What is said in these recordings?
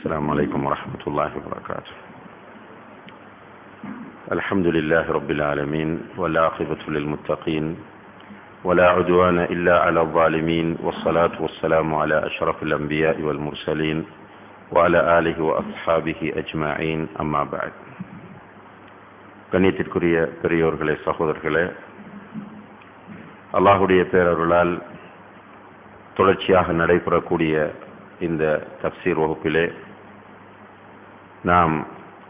السلام عليكم ورحمة الله وبركاته الحمد لله رب العالمين والعاقبة للمتقين ولا عدوان إلا على الظالمين والصلاة والسلام على أشرف الأنبياء والمرسلين وعلى آله وأصحابه أجمعين أما بعد கண்ணியத்திற்குரிய பெரியோர்களே சகோதரர்களே அல்லாஹுடைய பேரருளால் தொடர்ச்சியாக நடைபெறக்கூடிய இந்த தப்சீர் வகுப்பிலே நாம்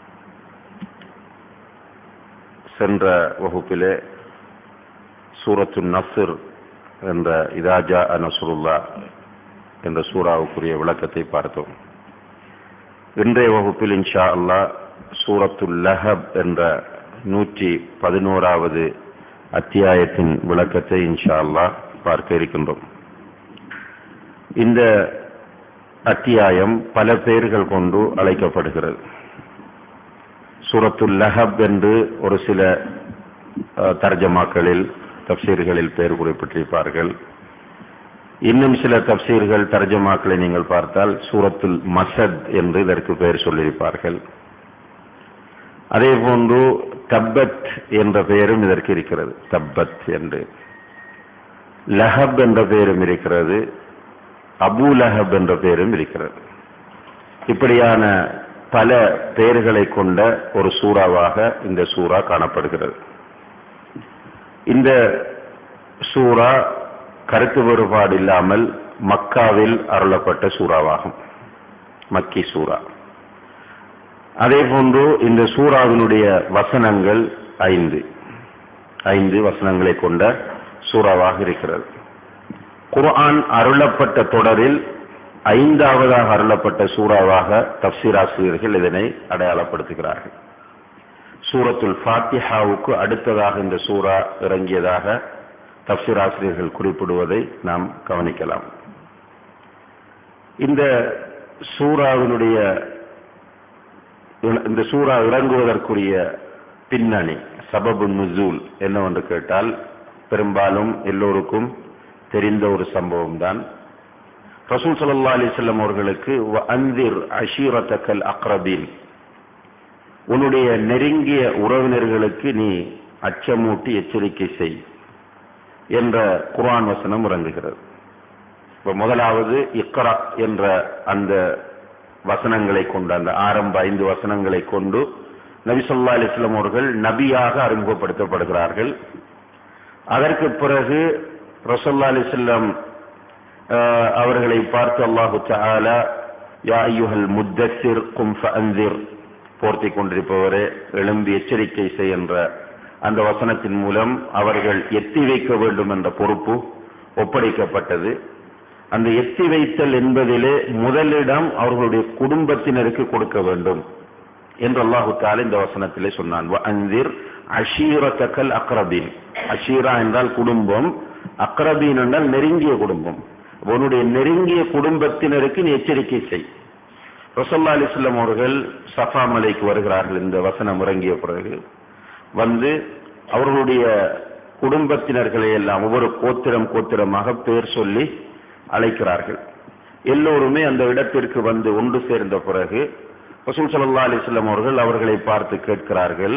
சென்ற வகுப்பிலே சூரத்து நஸ்ர் என்ற இதாஜா நசுருல்லா என்ற சூறாவுக்குரிய விளக்கத்தை பார்த்தோம் இன்றைய வகுப்பில் இன்ஷா அல்லா சூரத்துல் லஹப் என்ற நூற்றி பதினோராவது அத்தியாயத்தின் விளக்கத்தை இன்ஷா அல்லா பார்க்க இருக்கின்றோம் இந்த அத்தியாயம் பல பெயர்கள் கொண்டு அழைக்கப்படுகிறது சூரத்துல் லஹப் என்று ஒரு சில தர்ஜமாக்களில் தப்சீர்களில் பெயர் குறிப்பிட்டிருப்பார்கள் இன்னும் சில தப்சீர்கள் தர்ஜமாக்களை நீங்கள் பார்த்தால் சூரத்துல் மசத் என்று இதற்கு பெயர் சொல்லியிருப்பார்கள் அதே போன்று தப்பத் என்ற பெயரும் இதற்கு இருக்கிறது தப்பத் என்று லஹப் என்ற பெயரும் இருக்கிறது அபு லஹப் என்ற பெயரும் இருக்கிறது இப்படியான பல பெயர்களை கொண்ட ஒரு சூறாவாக இந்த சூறா காணப்படுகிறது இந்த சூறா கருத்து வேறுபாடு இல்லாமல் மக்காவில் அருளப்பட்ட சூறாவாகும் மக்கி சூறா அதே போன்று இந்த சூறாவினுடைய வசனங்கள் ஐந்து ஐந்து வசனங்களை கொண்ட சூறாவாக இருக்கிறது குர்ஆன் அருளப்பட்ட தொடரில் ஐந்தாவதாக அருளப்பட்ட சூறாவாக தப்சீராசிரியர்கள் இதனை அடையாளப்படுத்துகிறார்கள் சூரத்துல் ஃபாத்திஹாவுக்கு அடுத்ததாக இந்த சூறா இறங்கியதாக தப்சீராசிரியர்கள் குறிப்பிடுவதை நாம் கவனிக்கலாம் இந்த சூறாவினுடைய இந்த சூறா இறங்குவதற்குரிய பின்னணி சபபு நுசூல் என்னவென்று கேட்டால் பெரும்பாலும் எல்லோருக்கும் தெரிந்த ஒரு சம்பவம் தான் ரசூல் சல்லா அலிசல்லம் அவர்களுக்கு அந்திர் அஷீரத்தக்கல் அக்ரபீன் உன்னுடைய நெருங்கிய உறவினர்களுக்கு நீ அச்சமூட்டி எச்சரிக்கை செய் என்ற குர்ஆன் வசனம் இறங்குகிறது இப்ப முதலாவது இக்ரா என்ற அந்த வசனங்களை கொண்டு அந்த ஆரம்ப ஐந்து வசனங்களை கொண்டு நபி சொல்லா அலிஸ்லாம் அவர்கள் நபியாக அறிமுகப்படுத்தப்படுகிறார்கள் அதற்கு பிறகு ரசல்லா அலிஸ்லாம் அவர்களை பார்த்து அல்லாஹு தாலா யா ஐயுஹல் முத்தசிர் கும் அந்திர் போர்த்தி கொண்டிருப்பவரே எழும்பி எச்சரிக்கை செய் என்ற அந்த வசனத்தின் மூலம் அவர்கள் எத்தி வைக்க வேண்டும் என்ற பொறுப்பு ஒப்படைக்கப்பட்டது அந்த எத்தி வைத்தல் என்பதிலே முதலிடம் அவர்களுடைய குடும்பத்தினருக்கு கொடுக்க வேண்டும் என்று அல்லாஹு தாலா இந்த வசனத்திலே சொன்னான் அந்திர் அஷீரத்தக்கல் அக்ரபீன் அஷீரா என்றால் குடும்பம் அக்ரபீன் என்றால் நெருங்கிய குடும்பம் உன்னுடைய நெருங்கிய குடும்பத்தினருக்கு நீ எச்சரிக்கை செய் ரசல்லா அலிஸ்லாம் அவர்கள் சஃபா மலைக்கு வருகிறார்கள் இந்த வசனம் இறங்கிய பிறகு வந்து அவர்களுடைய குடும்பத்தினர்களை எல்லாம் ஒவ்வொரு கோத்திரம் கோத்திரமாக பெயர் சொல்லி அழைக்கிறார்கள் எல்லோருமே அந்த இடத்திற்கு வந்து ஒன்று சேர்ந்த பிறகு ரசூல் சல்லா அலிஸ்லாம் அவர்கள் அவர்களை பார்த்து கேட்கிறார்கள்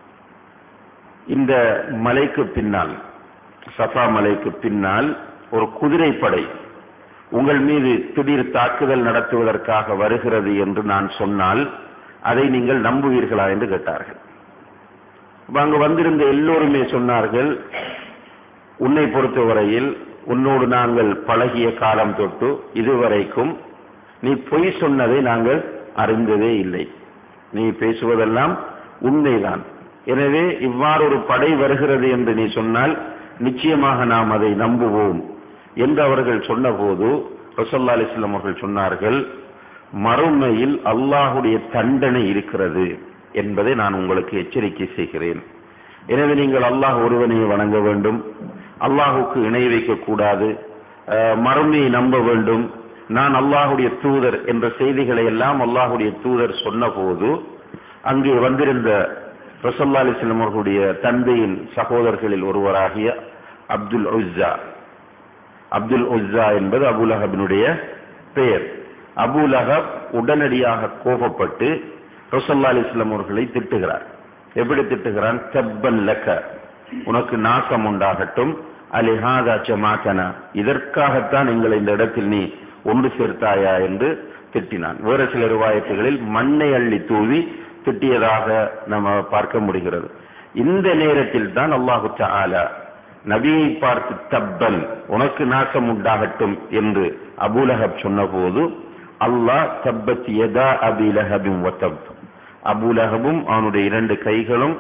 இந்த மலைக்கு பின்னால் சஃபா மலைக்கு பின்னால் ஒரு குதிரைப்படை உங்கள் மீது திடீர் தாக்குதல் நடத்துவதற்காக வருகிறது என்று நான் சொன்னால் அதை நீங்கள் நம்புவீர்களா என்று கேட்டார்கள் அங்கு வந்திருந்த எல்லோருமே சொன்னார்கள் உன்னை பொறுத்தவரையில் உன்னோடு நாங்கள் பழகிய காலம் தொட்டு இதுவரைக்கும் நீ பொய் சொன்னதை நாங்கள் அறிந்ததே இல்லை நீ பேசுவதெல்லாம் உண்மைதான் எனவே இவ்வாறு ஒரு படை வருகிறது என்று நீ சொன்னால் நிச்சயமாக நாம் அதை நம்புவோம் என்று அவர்கள் சொன்னபோது ரசல்லா அலிஸ்லாம் அவர்கள் சொன்னார்கள் மறுமையில் அல்லாஹுடைய தண்டனை இருக்கிறது என்பதை நான் உங்களுக்கு எச்சரிக்கை செய்கிறேன் எனவே நீங்கள் அல்லாஹ் ஒருவனையை வணங்க வேண்டும் அல்லாஹுக்கு இணை வைக்கக்கூடாது மறுமையை நம்ப வேண்டும் நான் அல்லாஹுடைய தூதர் என்ற செய்திகளை எல்லாம் அல்லாஹுடைய தூதர் சொன்னபோது அங்கே வந்திருந்த ரசல்லா அலிஸ்லாம் அவர்களுடைய தந்தையின் சகோதரர்களில் ஒருவராகிய அப்துல் உஸ்ஸா அப்துல் உஸ்ஸா என்பது அபுலஹபினுடைய பெயர் அபூ லஹப் உடனடியாக கோபப்பட்டு ரசல்லா அலிஸ்லாம் அவர்களை திட்டுகிறார் எப்படி திட்டுகிறான் தப்பன் லக்க உனக்கு நாசம் உண்டாகட்டும் அலிஹாதா ஜமாத்தனா இதற்காகத்தான் எங்களை இந்த இடத்தில் நீ ஒன்று சேர்த்தாயா என்று திட்டினான் வேறு சில ரிவாயத்துகளில் மண்ணை அள்ளி தூவி திட்டியதாக நம்ம பார்க்க முடிகிறது இந்த நேரத்தில் தான் அல்லாஹு தஆலா நபியை பார்த்து தப்பன் உனக்கு நாசம் உண்டாகட்டும் என்று அபூலஹப் சொன்னபோது அல்லாஹ் தப்பத் யதா அபி லஹபின் வத்தப் அபூலஹபும் அவனுடைய இரண்டு கைகளும்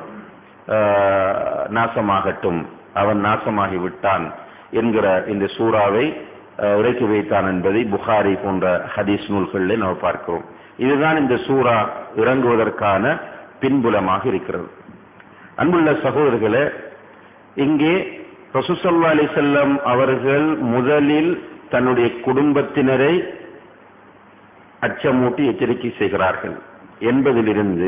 ஆஹ், நாசமாகட்டும் அவன் நாசமாகி விட்டான் என்கிற இந்த சூறாவை ஆஹ், இறக்கி வைத்தான் என்பதை புகாரி போன்ற ஹதீஸ் நூல்களில் நாம் பார்க்கிறோம் இதுதான் இந்த சூரா இறங்குவதற்கான பின்புலமாக இருக்கிறது அன்புள்ள சகோதரர்களே இங்கே ரசூசல்லா அலிசல்லம் அவர்கள் முதலில் தன்னுடைய குடும்பத்தினரை அச்சமூட்டி எச்சரிக்கை செய்கிறார்கள் என்பதிலிருந்து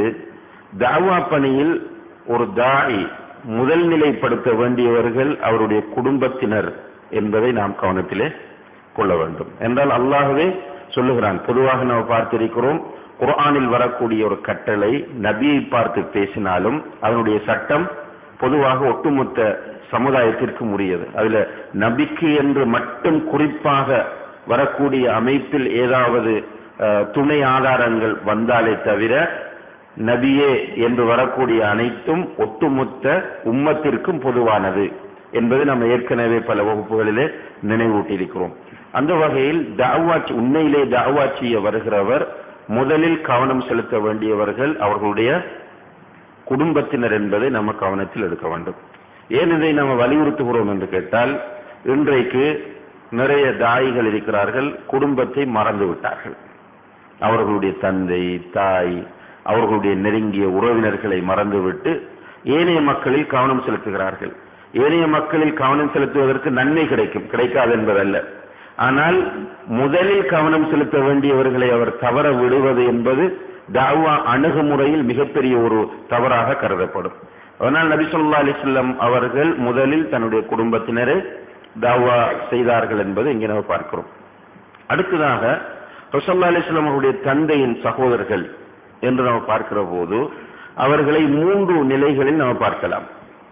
தாவா பணியில் ஒரு தாய் முதல் நிலைப்படுத்த வேண்டியவர்கள் அவருடைய குடும்பத்தினர் என்பதை நாம் கவனத்திலே கொள்ள வேண்டும் என்றால் அல்லாஹ்வே சொல்லுகிறான் பொதுவாக நாம் பார்த்திருக்கிறோம் குர்ஆனில் வரக்கூடிய ஒரு கட்டளை நபியை பார்த்து பேசினாலும் அதனுடைய சட்டம் பொதுவாக ஒட்டுமொத்த சமுதாயத்திற்கு உரியது அதுல நபிக்கு என்று மட்டும் குறிப்பாக வரக்கூடிய அமைப்பில் ஏதாவது அஹ், துணை ஆதாரங்கள் வந்தாலே தவிர நபியே என்று வரக்கூடிய அனைத்தும் ஒட்டுமொத்த உம்மத்திற்கும் பொதுவானது என்பது நம்ம ஏற்கனவே பல வகுப்புகளிலே நினைவூட்டியிருக்கிறோம் அந்த வகையில் தாவாச்சி உண்மையிலே தாவாச்சிய வருகிறவர் முதலில் கவனம் செலுத்த வேண்டியவர்கள் அவர்களுடைய குடும்பத்தினர் என்பதை நம்ம கவனத்தில் எடுக்க வேண்டும் ஏன் இதை நம்ம வலியுறுத்துகிறோம் என்று கேட்டால் இன்றைக்கு நிறைய தாய்கள் இருக்கிறார்கள் குடும்பத்தை மறந்து விட்டார்கள் அவர்களுடைய தந்தை தாய் அவர்களுடைய நெருங்கிய உறவினர்களை மறந்துவிட்டு ஏனைய மக்களில் கவனம் செலுத்துகிறார்கள் ஏனைய மக்களில் கவனம் செலுத்துவதற்கு நன்மை கிடைக்கும் கிடைக்காது என்பதல்ல ஆனால் முதலில் கவனம் செலுத்த வேண்டியவர்களை அவர் தவற விடுவது என்பது தாவா அணுகுமுறையில் மிகப்பெரிய ஒரு தவறாக கருதப்படும் அதனால் நபி சொல்லா அலிஸ்லம் அவர்கள் முதலில் தன்னுடைய குடும்பத்தினரை தாவா செய்தார்கள் என்பது இங்கே நம்ம பார்க்கிறோம் அடுத்ததாக ரசல்லா அலிஸ்லாம் அவருடைய தந்தையின் சகோதரர்கள் என்று நாம் பார்க்கிற போது அவர்களை மூன்று நிலைகளில் நாம் பார்க்கலாம்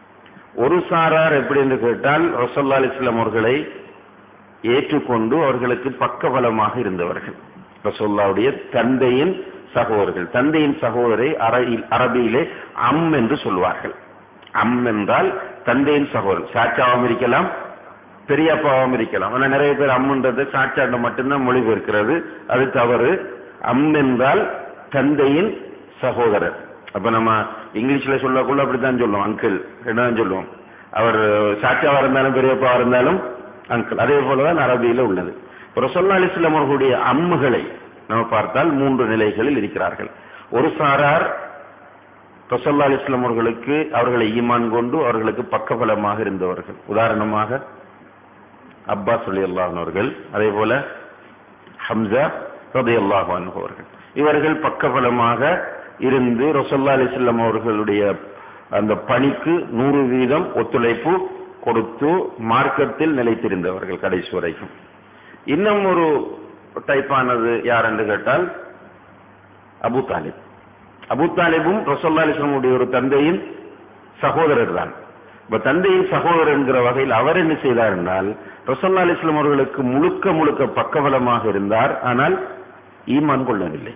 ஒரு சாரார் எப்படி என்று கேட்டால் ரசல்லா அலிஸ்லாம் அவர்களை ஏற்றுக்கொண்டு அவர்களுக்கு பக்கபலமாக இருந்தவர்கள் ரசோல்லாவுடைய தந்தையின் சகோதரர்கள் தந்தையின் சகோதரை அறையில் அரபியிலே அம் என்று சொல்வார்கள் அம் என்றால் தந்தையின் சகோதரர் சாச்சாவும் இருக்கலாம் பெரியப்பாவும் இருக்கலாம் ஆனா நிறைய பேர் அம்முன்றது சாச்சாண்ட மட்டும்தான் மொழிபெயர்க்கிறது அது தவறு அம் என்றால் தந்தையின் சகோதரர் அப்ப நம்ம இங்கிலீஷ்ல சொல்லக்குள்ள அப்படித்தான் சொல்லுவோம் அங்கிள் என்னதான் சொல்லுவோம் அவர் சாச்சாவா இருந்தாலும் பெரியப்பா இருந்தாலும் அங்கிள் அதே போலதான் அரபியில உள்ளது ரசோல்லா அலிஸ்லாம் அவர்களுடைய அம்முகளை நம்ம பார்த்தால் மூன்று நிலைகளில் இருக்கிறார்கள் ஒரு சாரார் ரசோல்லா அலிஸ்லாம் அவர்களுக்கு அவர்களை ஈமான் கொண்டு அவர்களுக்கு பக்கபலமாக இருந்தவர்கள் உதாரணமாக அப்பாஸ் அலி அவர்கள் அதே போல ஹம்சா ரதி அல்லாஹான் அவர்கள் இவர்கள் பக்கபலமாக இருந்து ரசோல்லா அலிஸ்லாம் அவர்களுடைய அந்த பணிக்கு நூறு வீதம் ஒத்துழைப்பு கொடுத்து மார்க்கத்தில் நிலைத்திருந்தவர்கள் கடைசி வரைக்கும் இன்னும் ஒரு டைப்பானது யார் என்று கேட்டால் அபு தாலிப் அபு தாலிபும் ரசோல்லா அலிஸ்லமுடைய ஒரு தந்தையின் சகோதரர் தான் இப்ப தந்தையின் சகோதரர் என்கிற வகையில் அவர் என்ன செய்தார் என்றால் ரசோல்லா அலிஸ்லாம் அவர்களுக்கு முழுக்க முழுக்க பக்கபலமாக இருந்தார் ஆனால் ஈமான் கொள்ளவில்லை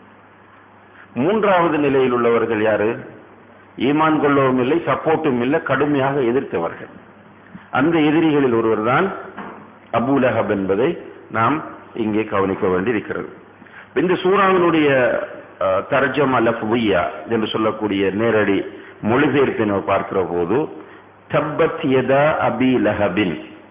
மூன்றாவது நிலையில் உள்ளவர்கள் யாரு ஈமான் கொள்ளவும் இல்லை சப்போர்ட்டும் இல்லை கடுமையாக எதிர்த்தவர்கள் அந்த எதிரிகளில் ஒருவர் தான் அபூலஹப் என்பதை நாம் இங்கே கவனிக்க வேண்டியிருக்கிறது இந்த சூறாவினுடைய தர்ஜம் லஃபுய்யா என்று சொல்லக்கூடிய நேரடி மொழிபெயர்ப்பை நாம் பார்க்கிற போது தப்பத் யதா அபி லஹபின்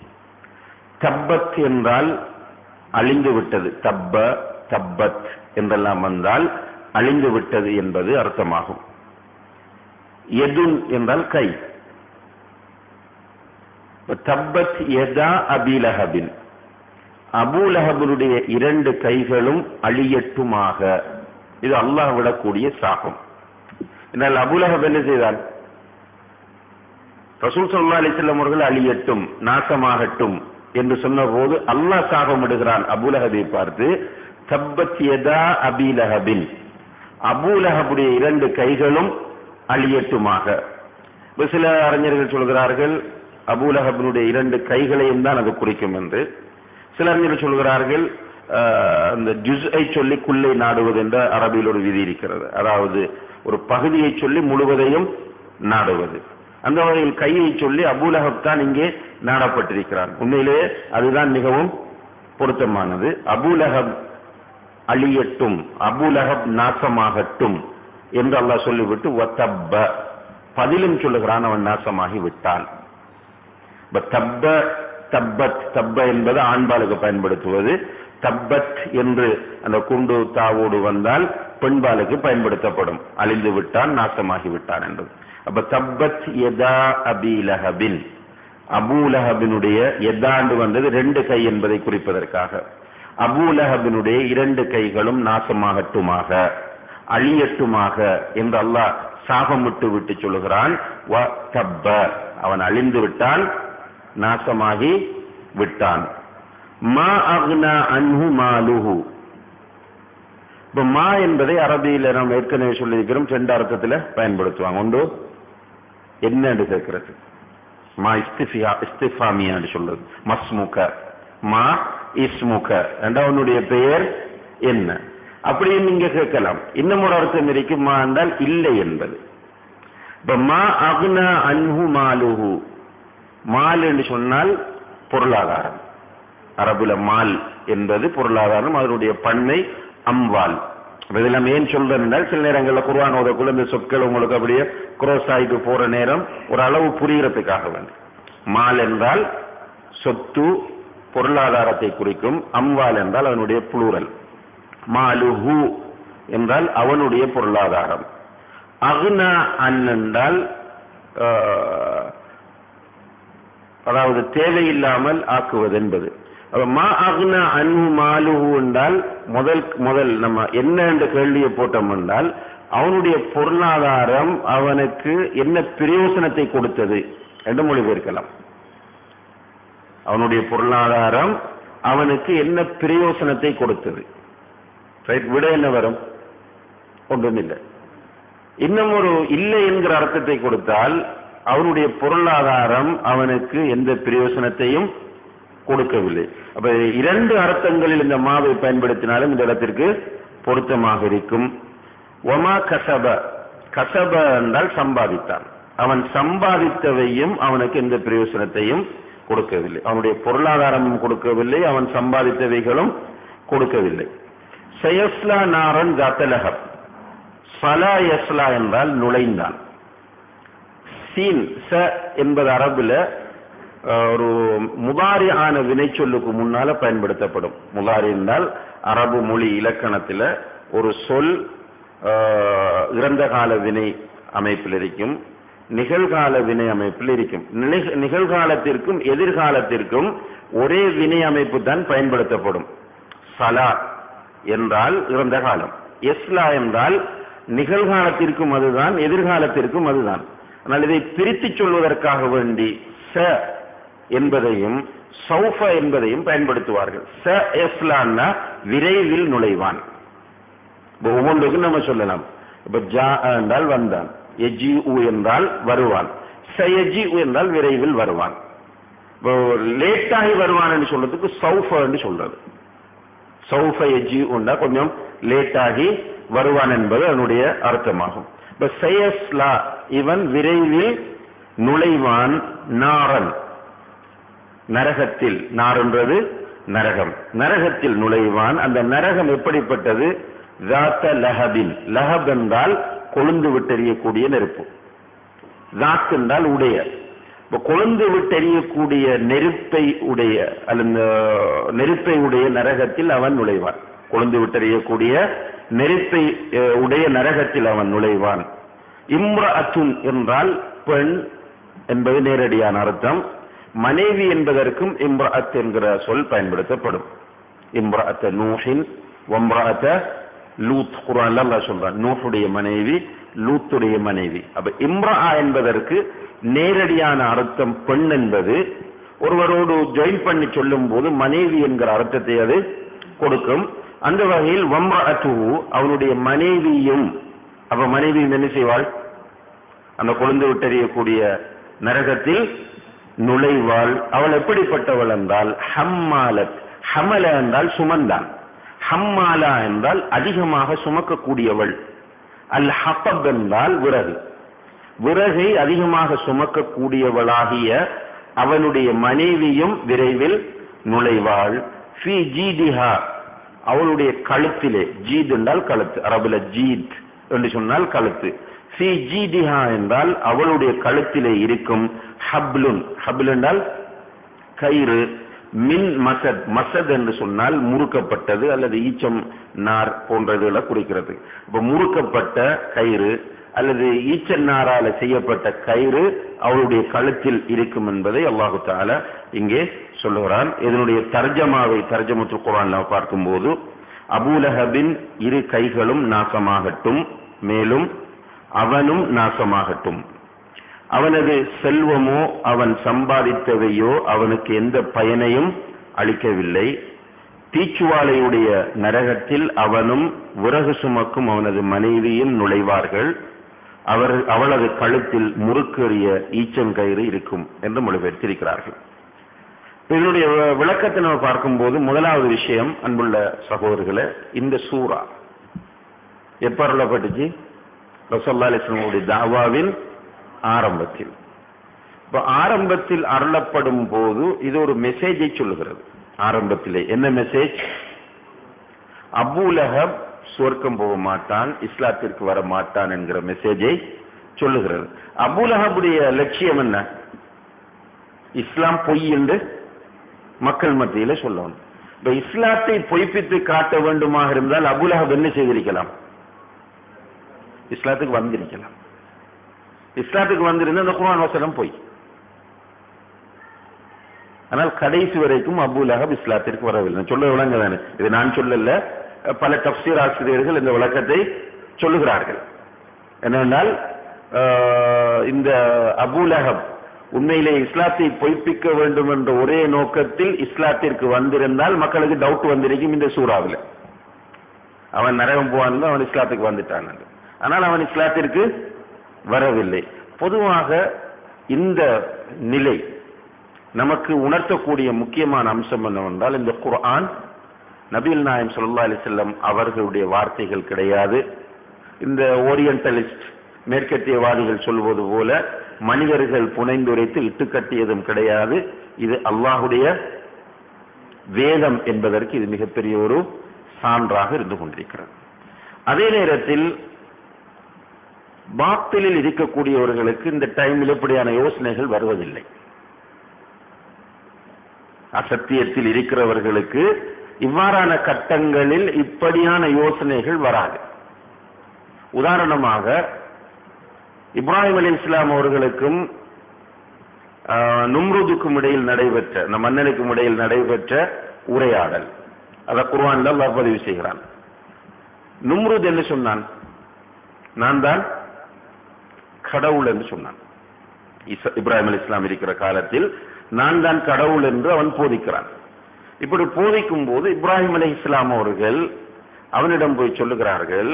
தப்பத் என்றால் அழிந்து விட்டது தப்ப தப்பத் என்றெல்லாம் வந்தால் அழிந்து விட்டது என்பது அர்த்தமாகும் எதுன் என்றால் கை தப்பத் யதா அபிலஹபின் அபூலஹபனுடைய இரண்டு கைகளும் அழியட்டுமாக இது அல்லாஹ் விடக்கூடிய சாகம் എന്നാൽ அபுலஹப் என்ன செய்தால் ரசூல் சல்லா அலிஸ்லாம் அவர்கள் அழியட்டும் நாசமாகட்டும் என்று சொன்னபோது அல்லாஹ் சாபம் இடுகிறான் அபுலஹபை பார்த்து தப்பத் யதா அபிலஹபின் அபூலஹபுடைய இரண்டு கைகளும் அழியட்டுமாக இப்ப சில அறிஞர்கள் சொல்கிறார்கள் அபூலஹபினுடைய இரண்டு கைகளையும் தான் அது குறிக்கும் என்று சில அறிஞர்கள் சொல்கிறார்கள் ஆஹ், அந்த ஜுஸ்ஐ சொல்லி குல்லை நாடுவது என்ற அரபியில் ஒரு விதி இருக்கிறது அதாவது ஒரு பகுதியை சொல்லி முழுவதையும் நாடுவது அந்த வகையில் கையை சொல்லி அபூலஹப் தான் இங்கே நாடப்பட்டிருக்கிறான் உண்மையிலேயே அதுதான் மிகவும் பொருத்தமானது அபூலஹப் அழியட்டும் அபூலஹப் நாசமாகட்டும் என்று அல்லாஹ் சொல்லிவிட்டு வத்தப்ப பதிலும் சொல்லுகிறான் அவன் நாசமாகி விட்டான் இப்ப தப்ப தப்பத் தப்ப என்பது ஆண்பாலுக்கு பயன்படுத்துவது தப்பத் என்று அந்த குண்டு தாவோடு வந்தால் பெண்பாலுக்கு பயன்படுத்தப்படும் அழிந்து விட்டான் நாசமாகி விட்டான் என்பது அப்ப தப்பத் யதா அபீலஹபின் அபூலஹபினுடைய எதாண்டு வந்தது ரெண்டு கை என்பதை குறிப்பதற்காக அபூலஹபினுடைய இரண்டு கைகளும் நாசமாகட்டுமாக அழியட்டுமாக என்று அல்லாஹ் சாபமிட்டு விட்டு சொல்லுகிறான் வ தப்ப அவன் அழிந்து விட்டான் நாசமாகி விட்டான் மா அக்னா அன்ஹு மாலுஹு இப்ப மா என்பதை அரபியில நாம் ஏற்கனவே சொல்லியிருக்கிறோம் ரெண்டு அர்த்தத்துல பயன்படுத்துவாங்க ஒன்று என்னன்னு கேட்கிறது மா இஸ்திஃபியா இஸ்திஃபாமியான்னு சொல்றது மஸ்முக மா இஸ்முக என்ற அவனுடைய பெயர் என்ன அப்படின்னு நீங்க கேட்கலாம் இன்னும் ஒரு அர்த்தம் இருக்கு மா என்றால் இல்லை என்பது இப்ப மா அக்னா அன்ஹு மாலுஹு மால் என்று சொன்னால் பொருளாதாரம் அரபுல மால் என்பது பொருளாதாரம் அதனுடைய பண்ணை அம்வால் அப்ப இதெல்லாம் ஏன் சொல்றேன் என்றால் சில நேரங்களில் குர்ஆன் ஓதக்குள்ள இந்த சொற்கள் உங்களுக்கு அப்படியே cross ஆகிட்டு போற நேரம் ஒரு அளவு புரியறதுக்காக வேண்டி மால் என்றால் சொத்து பொருளாதாரத்தை குறிக்கும் அம்வால் என்றால் அதனுடைய புளூரல் மாலுஹு என்றால் அவனுடைய பொருளாதாரம் அக்னா அன் என்றால் ஆஹ், அதாவது தேவையில்லாமல் ஆக்குவது என்பது அப்ப மா அக்னா அன்ஹு மாலுஹு என்றால் முதல் முதல் நம்ம என்ன என்ற கேள்வியை போட்டோம் என்றால் அவனுடைய பொருளாதாரம் அவனுக்கு என்ன பிரயோசனத்தை கொடுத்தது என்று மொழிபெயர்க்கலாம் அவனுடைய பொருளாதாரம் அவனுக்கு என்ன பிரயோசனத்தை கொடுத்தது ரைட் விட என்ன வரும் ஒன்றுமில்லை இன்னும் ஒரு இல்லை என்கிற அர்த்தத்தை கொடுத்தால் அவனுடைய பொருளாதாரம் அவனுக்கு எந்த பிரயோசனத்தையும் கொடுக்கவில்லை அப்ப இரண்டு அர்த்தங்களில் இந்த மாவை பயன்படுத்தினாலும் இந்த இடத்திற்கு பொருத்தமாக இருக்கும் ஒமா கசப கசப என்றால் சம்பாதித்தான் அவன் சம்பாதித்தவையும் அவனுக்கு எந்த பிரயோசனத்தையும் கொடுக்கவில்லை அவனுடைய பொருளாதாரமும் கொடுக்கவில்லை அவன் சம்பாதித்தவைகளும் கொடுக்கவில்லை சயஸ்லா நாரன் ஜாத்தலஹப் சலா யஸ்லா என்றால் நுழைந்தான் சீன் ச என்பது அரபுல அஹ், ஒரு முதாரி ஆன வினை சொல்லுக்கு முன்னால பயன்படுத்தப்படும் முதாரி என்றால் அரபு மொழி இலக்கணத்துல ஒரு சொல் அஹ், இறந்த கால வினை அமைப்பில் இருக்கும் நிகழ்கால வினை அமைப்பில் இருக்கும் நிக- நிகழ்காலத்திற்கும் எதிர்காலத்திற்கும் ஒரே வினை அமைப்பு தான் பயன்படுத்தப்படும் சலா என்றால் இறந்த காலம் எஸ்லா என்றால் நிகழ்காலத்திற்கும் அதுதான் எதிர்காலத்திற்கும் அதுதான் ஆனால் இதை பிரித்து சொல்வதற்காக வேண்டி ச என்பதையும் சௌஃப என்பதையும் பயன்படுத்துவார்கள் ச எஸ்லான்னா விரைவில் நுழைவான் இப்ப ஒவ்வொன்றுக்கும் நம்ம சொல்லலாம் இப்ப ஜா என்றால் வந்தான் எஜி உ என்றால் வருவான் சயஜி உ என்றால் விரைவில் வருவான் இப்போ லேட்டாகி வருவான் என்று சொல்றதுக்கு சௌஃப என்று சொல்றது சௌஃப எஜி உண்டா கொஞ்சம் லேட்டாகி வருவான் என்பது அதனுடைய அர்த்தமாகும் இப்ப சயஸ்லா இவன் விரைவில் நுழைவான் நாரன் நரகத்தில் நாரென்றது நரகம் நரகத்தில் நுழைவான் அந்த நரகம் எப்படிப்பட்டது ஜாத்த லஹபின் லஹப் என்றால் கொழுந்து விட்டெறியக்கூடிய நெருப்பு ஜாத் என்றால் உடைய இப்ப கொழுந்து விட்டெறியக்கூடிய நெருப்பை உடைய அல்லது நெருப்பை உடைய நரகத்தில் அவன் நுழைவான் கொழுந்து விட்டெறியக்கூடிய நெருப்பை அஹ், உடைய நரகத்தில் அவன் நுழைவான் இம்ரஅத்துன் என்றால் பெண் என்பது நேரடியான அர்த்தம் மனைவி என்பதற்கும் இம்ரஅத் என்கிற சொல் பயன்படுத்தப்படும் இம்ரஅத்த நூஹின் ஒம்ரஅத்த லூத் குர்ஆன்ல அல்லாஹ் சொல்றான் நூஹுடைய மனைவி லூத்துடைய மனைவி அப்ப இம்ரா என்பதற்கு நேரடியான அர்த்தம் பெண் என்பது ஒருவரோடு ஜாயின் பண்ணி சொல்லும் போது மனைவி என்கிற அர்த்தத்தை அது கொடுக்கும் அந்த வகையில் வம்ரஅத்துஹு அவனுடைய மனைவியும் அப்ப மனைவியும் என்ன செய்வாள் அந்த கொழுந்து விட்டறியக்கூடிய நரகத்தில் நுழைவாள் அவள் எப்படிப்பட்டவள் என்றால் ஹம்மாலத் ஹமல என்றால் சுமந்தான் ஹம்மாலா என்றால் அதிகமாக சுமக்கக்கூடியவள் அல் ஹப்பப் என்றால் விறகு விறகை அதிகமாக சுமக்கக்கூடியவளாகிய அவனுடைய மனைவியும் விரைவில் நுழைவாள் ஃபி ஜீதிஹா அவளுடைய கழுத்திலே ஜீத் என்றால் கழுத்து அரபுல ஜீத் என்று சொன்னால் கழுத்து ஃபி ஜீதிஹா என்றால் அவளுடைய கழுத்திலே இருக்கும் ஹப்லுன் ஹப்ல் என்றால் கயிறு மின் மசத் மசத் என்று சொன்னால் முறுக்கப்பட்டது அல்லது ஈச்சம் நார் போன்றதுகளை குறிக்கிறது இப்ப முறுக்கப்பட்ட கயிறு அல்லது ஈச்ச நாரால செய்யப்பட்ட கயிறு அவளுடைய கழுத்தில் இருக்கும் என்பதை அல்லாஹு தாலா இங்கே சொல்லுகிறான் இதனுடைய தர்ஜமாவை தர்ஜமத்து குரான் பார்க்கும்போது அபூலஹபின் இரு கைகளும் நாசமாகட்டும் மேலும் அவனும் நாசமாகட்டும் அவனது செல்வமோ அவன் சம்பாதித்தவையோ அவனுக்கு எந்த பயனையும் அளிக்கவில்லை தீச்சுவாலையுடைய நரகத்தில் அவனும் விறகு சுமக்கும் அவனது மனைவியும் நுழைவார்கள் அவர் அவளது கழுத்தில் முறுக்கேறிய ஈச்சங்கயிறு இருக்கும் என்று மொழிபெயர்த்திருக்கிறார்கள் இதனுடைய விளக்கத்தை நம்ம பார்க்கும்போது முதலாவது விஷயம் அன்புள்ள சகோதரர்களே இந்த சூறா எப்ப அருளப்பட்டுச்சு ரசல்லா அலிஸ்லமுடைய தாவாவின் ஆரம்பத்தில் இப்ப ஆரம்பத்தில் அருளப்படும் போது இது ஒரு மெசேஜை சொல்லுகிறது ஆரம்பத்திலே என்ன மெசேஜ் அபூலஹப் சொர்க்கம் போக மாட்டான் இஸ்லாத்திற்கு வர மாட்டான் என்கிற மெசேஜை சொல்லுகிறது அபூலஹபுடைய லட்சியம் என்ன இஸ்லாம் பொய் என்று மக்கள் மத்தியில சொல்லணும் இப்ப இஸ்லாத்தை பொய்ப்பித்து காட்ட வேண்டுமாக இருந்தால் அபுலஹப் என்ன செய்திருக்கலாம் இஸ்லாத்துக்கு வந்திருக்கலாம் இஸ்லாத்துக்கு வந்திருந்த அந்த குரான் வசனம் போய் ஆனால் கடைசி வரைக்கும் அபு லஹப் இஸ்லாத்திற்கு வரவில்லை சொல்ல விளங்க தானே இது நான் சொல்லல பல தப்சீர் ஆசிரியர்கள் இந்த விளக்கத்தை சொல்லுகிறார்கள் என்னென்றால் இந்த அபு லஹப் உண்மையிலே இஸ்லாத்தை பொய்ப்பிக்க வேண்டும் என்ற ஒரே நோக்கத்தில் இஸ்லாத்திற்கு வந்திருந்தால் மக்களுக்கு டவுட் வந்திருக்கும் இந்த சூறாவில் அவன் நரகம் போவான் அவன் இஸ்லாத்துக்கு வந்துட்டான் ஆனால் அவன் இஸ்லாத்திற்கு வரவில்லை பொதுவாக இந்த நிலை நமக்கு உணர்த்தக்கூடிய முக்கியமான அம்சம் என்னவென்றால் இந்த குர்ஆன் நபீல் நாயம் சொல்லா அலி செல்லம் அவர்களுடைய வார்த்தைகள் கிடையாது இந்த ஓரியன்டலிஸ்ட் மேற்கத்தியவாதிகள் சொல்வது போல மனிதர்கள் புனைந்துரைத்து இட்டுக்கட்டியதும் கிடையாது இது அல்லாஹுடைய வேதம் என்பதற்கு இது மிகப்பெரிய ஒரு சான்றாக இருந்து கொண்டிருக்கிறது அதே நேரத்தில் பாத்திலில் இருக்கக்கூடியவர்களுக்கு இந்த டைமில் இப்படியான யோசனைகள் வருவதில்லை அசத்தியத்தில் இருக்கிறவர்களுக்கு இவ்வாறான கட்டங்களில் இப்படியான யோசனைகள் வராது உதாரணமாக இப்ராஹிம் அலி இஸ்லாம் அவர்களுக்கும் நும்ருதுக்கும் இடையில் நடைபெற்ற இந்த மன்னனுக்கும் இடையில் நடைபெற்ற உரையாடல் அதை குர்வான்ல அல்லாஹ் பதிவு செய்கிறான் நும்ருத் என்ன சொன்னான் நான் தான் கடவுள் என்று சொன்னான் இப்ராஹிம் அலி இஸ்லாம் இருக்கிற காலத்தில் நான் தான் கடவுள் என்று அவன் போதிக்கிறான் இப்படி போதிக்கும் போது இப்ராஹிம் அலி இஸ்லாம் அவர்கள் அவனிடம் போய் சொல்லுகிறார்கள்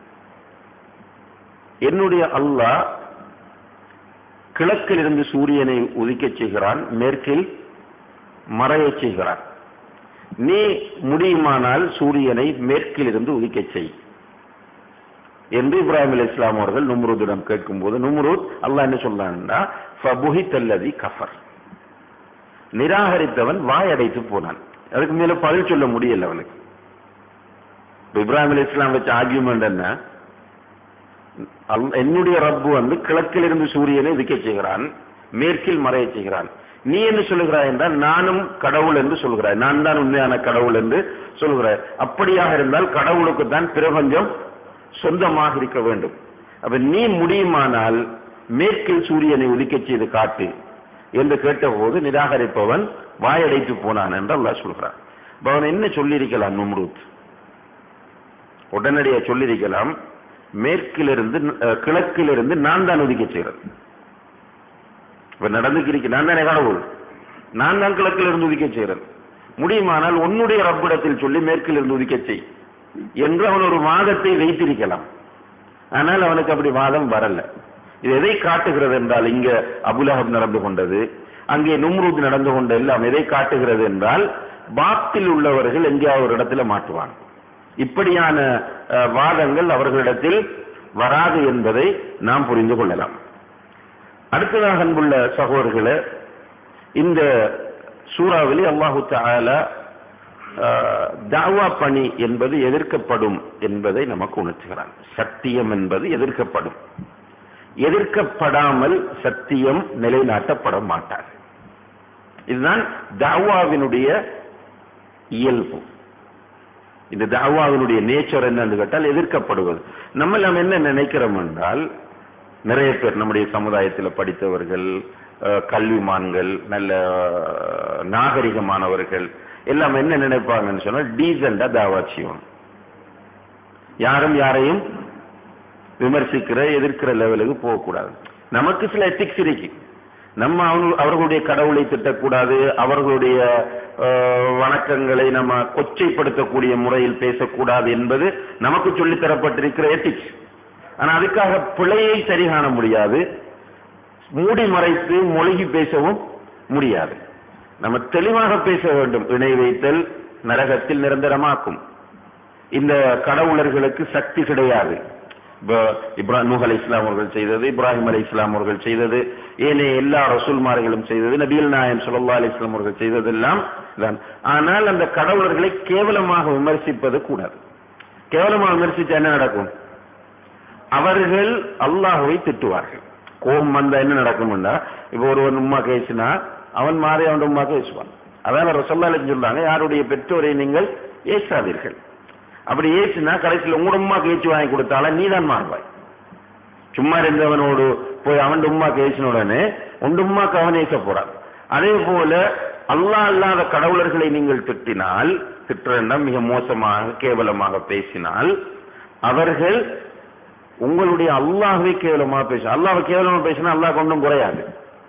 என்னுடைய அல்லாஹ் கிழக்கில் இருந்து சூரியனை உதிக்க செய்கிறான் மேற்கில் மறைய செய்கிறான் நீ முடியுமானால் சூரியனை மேற்கில் இருந்து உதிக்க செய் என்று இப்ராஹிம் அலி இஸ்லாம் அவர்கள் நும்ரூதிடம் கேட்கும் போது நும்ரூத் அல்லாஹ் என்ன சொல்றான்னா ஃபபுஹித்தல்லதி கஃபர் நிராகரித்தவன் வாய் அடைத்து போனான் அதுக்கு மேல பதில் சொல்ல முடியல அவனுக்கு இப்ராஹிம் அலி இஸ்லாம் வச்ச ஆர்கியூமெண்ட் என்ன என்னுடைய ரப்பு வந்து கிழக்கில் இருந்து சூரியனை உதிக்க செய்கிறான் மேற்கில் மறைய செய்கிறான் நீ என்ன சொல்லுகிறாய் என்றால் நானும் கடவுள் என்று சொல்கிறாய் நான் தான் உண்மையான கடவுள் என்று சொல்கிறாய் அப்படியாக இருந்தால் கடவுளுக்கு தான் பிரபஞ்சம் சொந்தமாக இருக்க வேண்டும் அப்ப நீ முடியுமானால் மேற்கில் சூரியனை உதிக்க செய்து காட்டு என்று கேட்டபோது நிராகரிப்பவன் வாயடைத்து போனான் என்று அல்லாஹ் சொல்கிறான் அவன் என்ன சொல்லியிருக்கலாம் நும்ரூத் உடனடியாக சொல்லியிருக்கலாம் மேற்கிலிருந்து கிழக்கிலிருந்து நான் தான் உதிக்க செய்கிறது இப்ப நடந்துக்கிறீங்க நான் தானே கடவுள் நான் தான் கிழக்கிலிருந்து உதிக்க செய்கிறேன் முடியுமானால் உன்னுடைய ரப்பிடத்தில் சொல்லி மேற்கிலிருந்து உதிக்க செய் என்று அவன் ஒரு வாதத்தை வைத்திருக்கலாம் ஆனால் அவனுக்கு அப்படி வாதம் வரல இது எதை காட்டுகிறது என்றால் இங்க அபுலஹப் நடந்து கொண்டது அங்கே நும்ரூத் நடந்து கொண்ட எல்லாம் எதை காட்டுகிறது என்றால் பாத்தில் உள்ளவர்கள் எங்கேயாவது ஒரு இடத்துல மாட்டுவாங்க இப்படியான அஹ், வாதங்கள் அவர்களிடத்தில் வராது என்பதை நாம் புரிந்து கொள்ளலாம் அடுத்ததாக அன்புள்ள சகோதரர்களே இந்த சூறாவிலே அல்லாஹு தஆலா அஹ், தாவா பணி என்பது எதிர்க்கப்படும் என்பதை நமக்கு உணர்த்துகிறான் சத்தியம் என்பது எதிர்க்கப்படும் எதிர்க்கப்படாமல் சத்தியம் நிலைநாட்டப்பட மாட்டார் இதுதான் தாவாவினுடைய இயல்பு இந்த தாவாவினுடைய நேச்சர் என்னன்னு கேட்டால் எதிர்க்கப்படுவது நம்ம நம்ம என்ன நினைக்கிறோம் என்றால் நிறைய பேர் நம்முடைய சமுதாயத்தில் படித்தவர்கள் அஹ், கல்விமான்கள் நல்ல அஹ், நாகரிகமானவர்கள் எல்லாம் என்ன நினைப்பாங்கன்னு சொன்னா டீசெண்டா தாவா செய்யணும் யாரும் யாரையும் விமர்சிக்கிற எதிர்க்கிற லெவலுக்கு போகக்கூடாது நமக்கு சில எத்திக்ஸ் இருக்கு நம்ம அவங்க அவர்களுடைய கடவுளை திட்டக்கூடாது அவர்களுடைய அஹ், வணக்கங்களை நம்ம கொச்சைப்படுத்தக்கூடிய முறையில் பேசக்கூடாது என்பது நமக்கு சொல்லித் தரப்பட்டிருக்கிற எத்திக்ஸ் ஆனா அதுக்காக பிழையை சரி காண முடியாது மூடி மறைத்து மொழிகி பேசவும் முடியாது நம்ம தெளிவாக பேச வேண்டும் இணை வைத்தல் நரகத்தில் நிரந்தரமாக்கும் இந்த கடவுளர்களுக்கு சக்தி கிடையாது இப்ப இப்ராஹிம் நூஹ் அலை இஸ்லாம் அவர்கள் செய்தது இப்ராஹிம் அலை இஸ்லாம் அவர்கள் செய்தது ஏனைய எல்லா ரசூல்மார்களும் செய்தது நபிகள் நாயம் ஸல்லல்லாஹு அலைஹி வஸல்லம் அவர்கள் செய்ததெல்லாம் தான் ஆனால் அந்த கடவுளர்களை கேவலமாக விமர்சிப்பது கூடாது கேவலமாக விமர்சிச்சா என்ன நடக்கும் அவர்கள் அல்லாஹ்வை திட்டுவார்கள் கோபம் வந்தா என்ன நடக்கும்னா இப்ப ஒருவன் உம்மா கேசினா அவன் மாறி அவன் உம்மா பேசுவான் அதான் ரசல்லா சொல்றாங்க யாருடைய பெற்றோரை நீங்கள் ஏசாதீர்கள் அப்படி ஏசுனா கடைசியில் உங்களோட உம்மாக்கு ஏச்சு வாங்கி கொடுத்தாலும் நீ தான் மாறுவாய் சும்மா இருந்தவனோடு போய் அவன் உம்மாக்கு ஏசின உடனே உன் உம்மாக்கு அவன் ஏச போறான் அதே போல அல்லாஹ் அல்லாத கடவுளர்களை நீங்கள் திட்டினால் திட்டுறா மிக மோசமாக கேவலமாக பேசினால் அவர்கள் உங்களுடைய அல்லாஹ்வை கேவலமா பேச அல்லாஹ்வை கேவலமா பேசினா அல்லாஹ் கொண்டும் குறையாது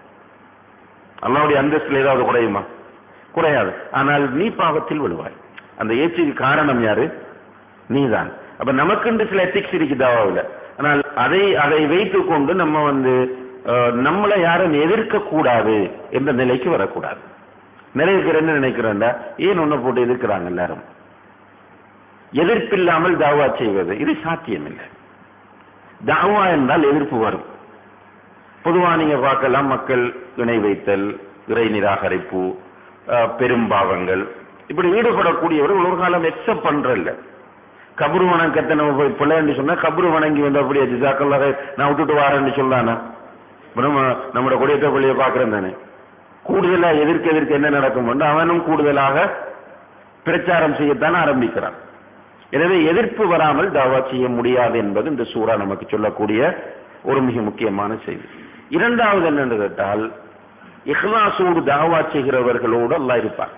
அல்லாஹ்வுடைய அந்தஸ்துல ஏதாவது குறையுமா குறையாது ஆனால் நீ பாவத்தில் விழுவாய் அந்த ஏச்சுக்கு காரணம் யாரு நீதான் அப்ப நமக்குண்டு சில எத்திக்ஸ் இருக்கு தாவாவில் ஆனால் அதை அதை வைத்துக் கொண்டு நம்ம வந்து அஹ், நம்மளை யாரும் எதிர்க்க கூடாது என்ற நிலைக்கு வரக்கூடாது நிறைய பேர் என்ன நினைக்கிறேன்டா ஏன் ஒண்ணு போட்டு எதிர்க்கிறாங்க எல்லாரும் எதிர்ப்பில்லாமல் தாவா செய்வது இது சாத்தியமில்லை தாவா என்றால் எதிர்ப்பு வரும் பொதுவா நீங்க பார்க்கலாம் மக்கள் இணை வைத்தல் இறை நிராகரிப்பு அஹ், பெரும்பாவங்கள் இப்படி ஈடுபடக்கூடியவர்கள் ஒரு காலம் எக்ஸப்ட் பண்றல்ல கபரு வணக்கத்தை நம்ம போய் பிள்ளைன்னு சொன்னா கபரு வணங்கி வந்து அப்படியே ஜிசாக்கல்லாக நான் விட்டுட்டு வாரேன்னு சொல்லானா இப்ப நம்ம நம்மளோட கொடியத்த பள்ளியை பார்க்கிறேன் தானே கூடுதலா எதிர்க்க எதிர்க்க என்ன நடக்கும் என்று அவனும் கூடுதலாக பிரச்சாரம் செய்யத்தான் ஆரம்பிக்கிறான் எனவே எதிர்ப்பு வராமல் தாவா செய்ய முடியாது என்பது இந்த சூறா நமக்கு சொல்லக்கூடிய ஒரு மிக முக்கியமான செய்தி இரண்டாவது என்னன்னு கேட்டால் இஹ்லாசோடு தாவா செய்கிறவர்களோடு அல்லாஹ் இருப்பார்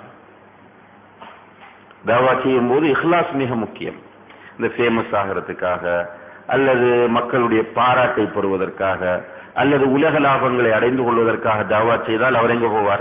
தாவா செய்யும் போது இஹ்லாஸ் மிக முக்கியம் இந்த ஃபேமஸ் ஆகிறதுக்காக அல்லது மக்களுடைய பாராட்டை பெறுவதற்காக அல்லது உலக லாபங்களை அடைந்து கொள்வதற்காக தாவா செய்தால் அவர் எங்க போவார்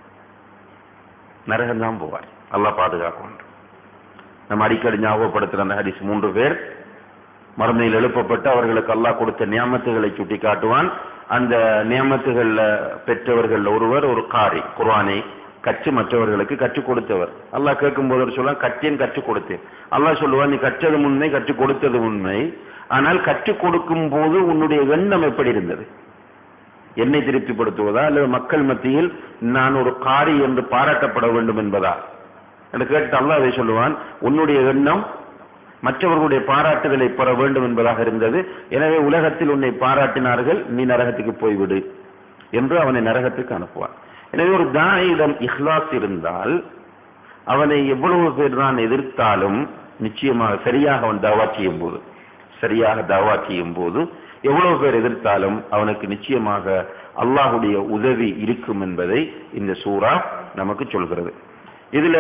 நரகம் தான் போவார் அல்லாஹ் பாதுகாக்கும் நம்ம அடிக்கடி ஞாபகப்படுத்துற அந்த ஹதீஸ் மூன்று பேர் மறுமையில் எழுப்பப்பட்டு அவர்களுக்கு அல்லாஹ் கொடுத்த நியமத்துகளை சுட்டி காட்டுவான் அந்த நியமத்துகள்ல பெற்றவர்கள் ஒருவர் ஒரு காரி குர்ஆனை கற்று மற்றவர்களுக்கு கற்றுக் கொடுத்தவர் அல்லாஹ் கேட்கும் போது சொல்லுவான் கற்றேன் கற்றுக் கொடுத்தேன் அல்லாஹ் சொல்லுவான் நீ கற்றது உண்மை கற்றுக் கொடுத்தது உண்மை ஆனால் கற்றுக் கொடுக்கும் போது உன்னுடைய எண்ணம் எப்படி இருந்தது என்னை திருப்திப்படுத்துவதா அல்லது மக்கள் மத்தியில் நான் ஒரு காரி என்று பாராட்டப்பட வேண்டும் என்பதா என்று கேட்டு அல்லாஹ் அதை சொல்லுவான் உன்னுடைய எண்ணம் மற்றவர்களுடைய பாராட்டுதலை பெற வேண்டும் என்பதாக இருந்தது எனவே உலகத்தில் உன்னை பாராட்டினார்கள் நீ நரகத்துக்கு போய்விடு என்று அவனை நரகத்துக்கு அனுப்புவான் எனவே ஒரு தாயிடம் இஹ்லாஸ் இருந்தால் அவனை எவ்வளவு பேர் தான் எதிர்த்தாலும் நிச்சயமாக சரியாக அவன் தாவா செய்யும் போது சரியாக தாவா செய்யும் போது எவ்வளவு பேர் எதிர்த்தாலும் அவனுக்கு நிச்சயமாக அல்லாஹுடைய உதவி இருக்கும் என்பதை இந்த சூரா நமக்கு சொல்கிறது இதுல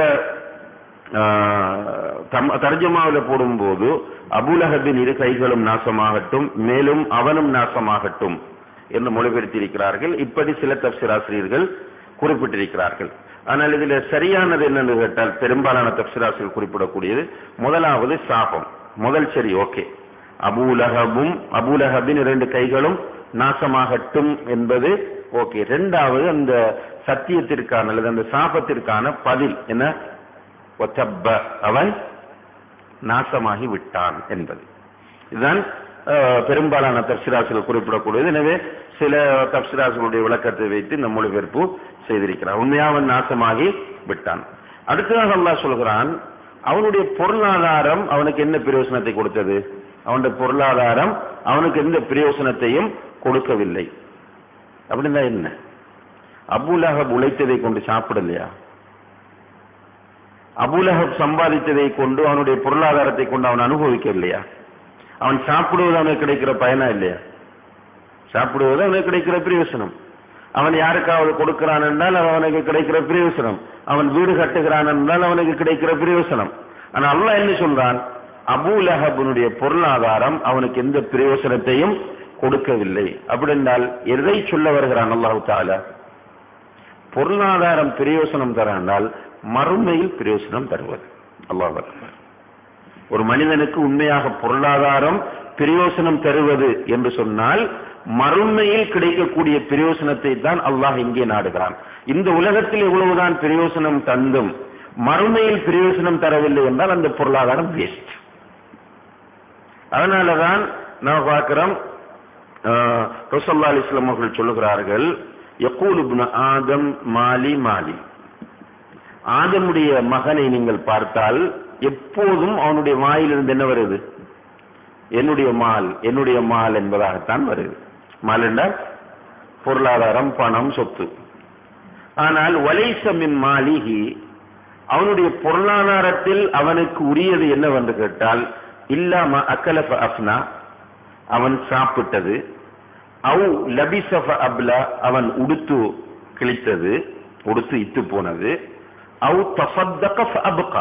தர்ஜமாவில் போடும்போது அபுலஹபின் இரு கைகளும் நாசமாகட்டும் மேலும் அவனும் நாசமாகட்டும் என்று மொழிபெயர்த்திருக்கிறார்கள் இப்படி சில தப்சிராசிரியர்கள் குறிப்பிட்டிருக்கிறார்கள் ஆனால் இதுல சரியானது என்னன்னு கேட்டால் பெரும்பாலான தப்சிராசிகள் குறிப்பிடக்கூடியது முதலாவது சாபம் முதல் சரி ஓகே அபூலகபும் அபூலகபின் இரண்டு கைகளும் நாசமாகட்டும் என்பது ஓகே ரெண்டாவது அந்த சத்தியத்திற்கான அல்லது அந்த சாபத்திற்கான பதில் என்ன ஒத்தப்ப அவன் நாசமாகி விட்டான் என்பது இதுதான் அஹ், பெரும்பாலான தப்சிராசிகள் குறிப்பிடக்கூடியது எனவே சில தப்சிராசிகளுடைய விளக்கத்தை வைத்து இந்த மொழிபெயர்ப்பு செய்திருக்கிறான் உண்மையாக அவன் நாசமாகி விட்டான் அடுத்ததாக அல்லாஹ் சொல்கிறான் அவனுடைய பொருளாதாரம் அவனுக்கு என்ன பிரயோசனத்தை கொடுத்தது அவனுடைய பொருளாதாரம் அவனுக்கு எந்த பிரயோசனத்தையும் கொடுக்கவில்லை அப்படின்னா என்ன அபுலஹப் உழைத்ததை கொண்டு சாப்பிடலையா அபுலஹப் சம்பாதித்ததை கொண்டு அவனுடைய பொருளாதாரத்தை கொண்டு அவன் அனுபவிக்கவில்லையா அவன் சாப்பிடுவது அவனுக்கு கிடைக்கிற பயனா இல்லையா சாப்பிடுவது அவனுக்கு கிடைக்கிற பிரயோசனம் அவன் யாருக்காவது கொடுக்கிறான் என்றால் அவனுக்கு கிடைக்கிற பிரயோசனம் அவன் வீடு கட்டுகிறான் என்றால் அவனுக்கு கிடைக்கிற பிரயோசனம் ஆனா அல்லாஹ் என்ன சொல்றான் அபூலஹபனுடைய பொருளாதாரம் அவனுக்கு எந்த பிரயோசனத்தையும் கொடுக்கவில்லை அப்படி என்றால் எதை சொல்ல வருகிறான் அல்லாஹு தாலா பொருளாதாரம் பிரயோசனம் தரானால் மறுமையில் பிரயோசனம் தருவது அல்லாஹ் அக்பர். ஒரு மனிதனுக்கு உண்மையாக பொருளாதாரம் பிரயோசனம் தருவது என்று சொன்னால் மறுமையில் கிடைக்கக்கூடிய பிரயோசனத்தை தான் அல்லாஹ் இங்கே நாடுகிறான் இந்த உலகத்தில் எவ்வளவுதான் பிரயோசனம் தந்தும் மறுமையில் பிரயோசனம் தரவில்லை என்றால் அந்த பொருளாதாரம் வேஸ்ட் அதனாலதான் நாம் பார்க்கிறோம் ரசல்லா அலிஸ்லாம் அவர்கள் சொல்லுகிறார்கள் யக்கூல் இப்னு ஆதம் மாலி மாலி ஆதமுடைய மகனை நீங்கள் பார்த்தால் எப்போதும் அவனுடைய வாயிலிருந்து என்ன வருது என்னுடைய மால் என்னுடைய மால் என்பதாகத்தான் வருது மால் என்றால் பொருளாதாரம் பணம் சொத்து ஆனால் வலைசமின் மாலிகி அவனுடைய பொருளாதாரத்தில் அவனுக்கு உரியது என்னவென்று கேட்டால் இல்லாம அக்கலஃப அஃப்னா அவன் சாப்பிட்டது அவு லபிசஃப அப்லா அவன் உடுத்து கிழித்தது உடுத்து இத்து போனது அவு தஃபத்தக அபுகா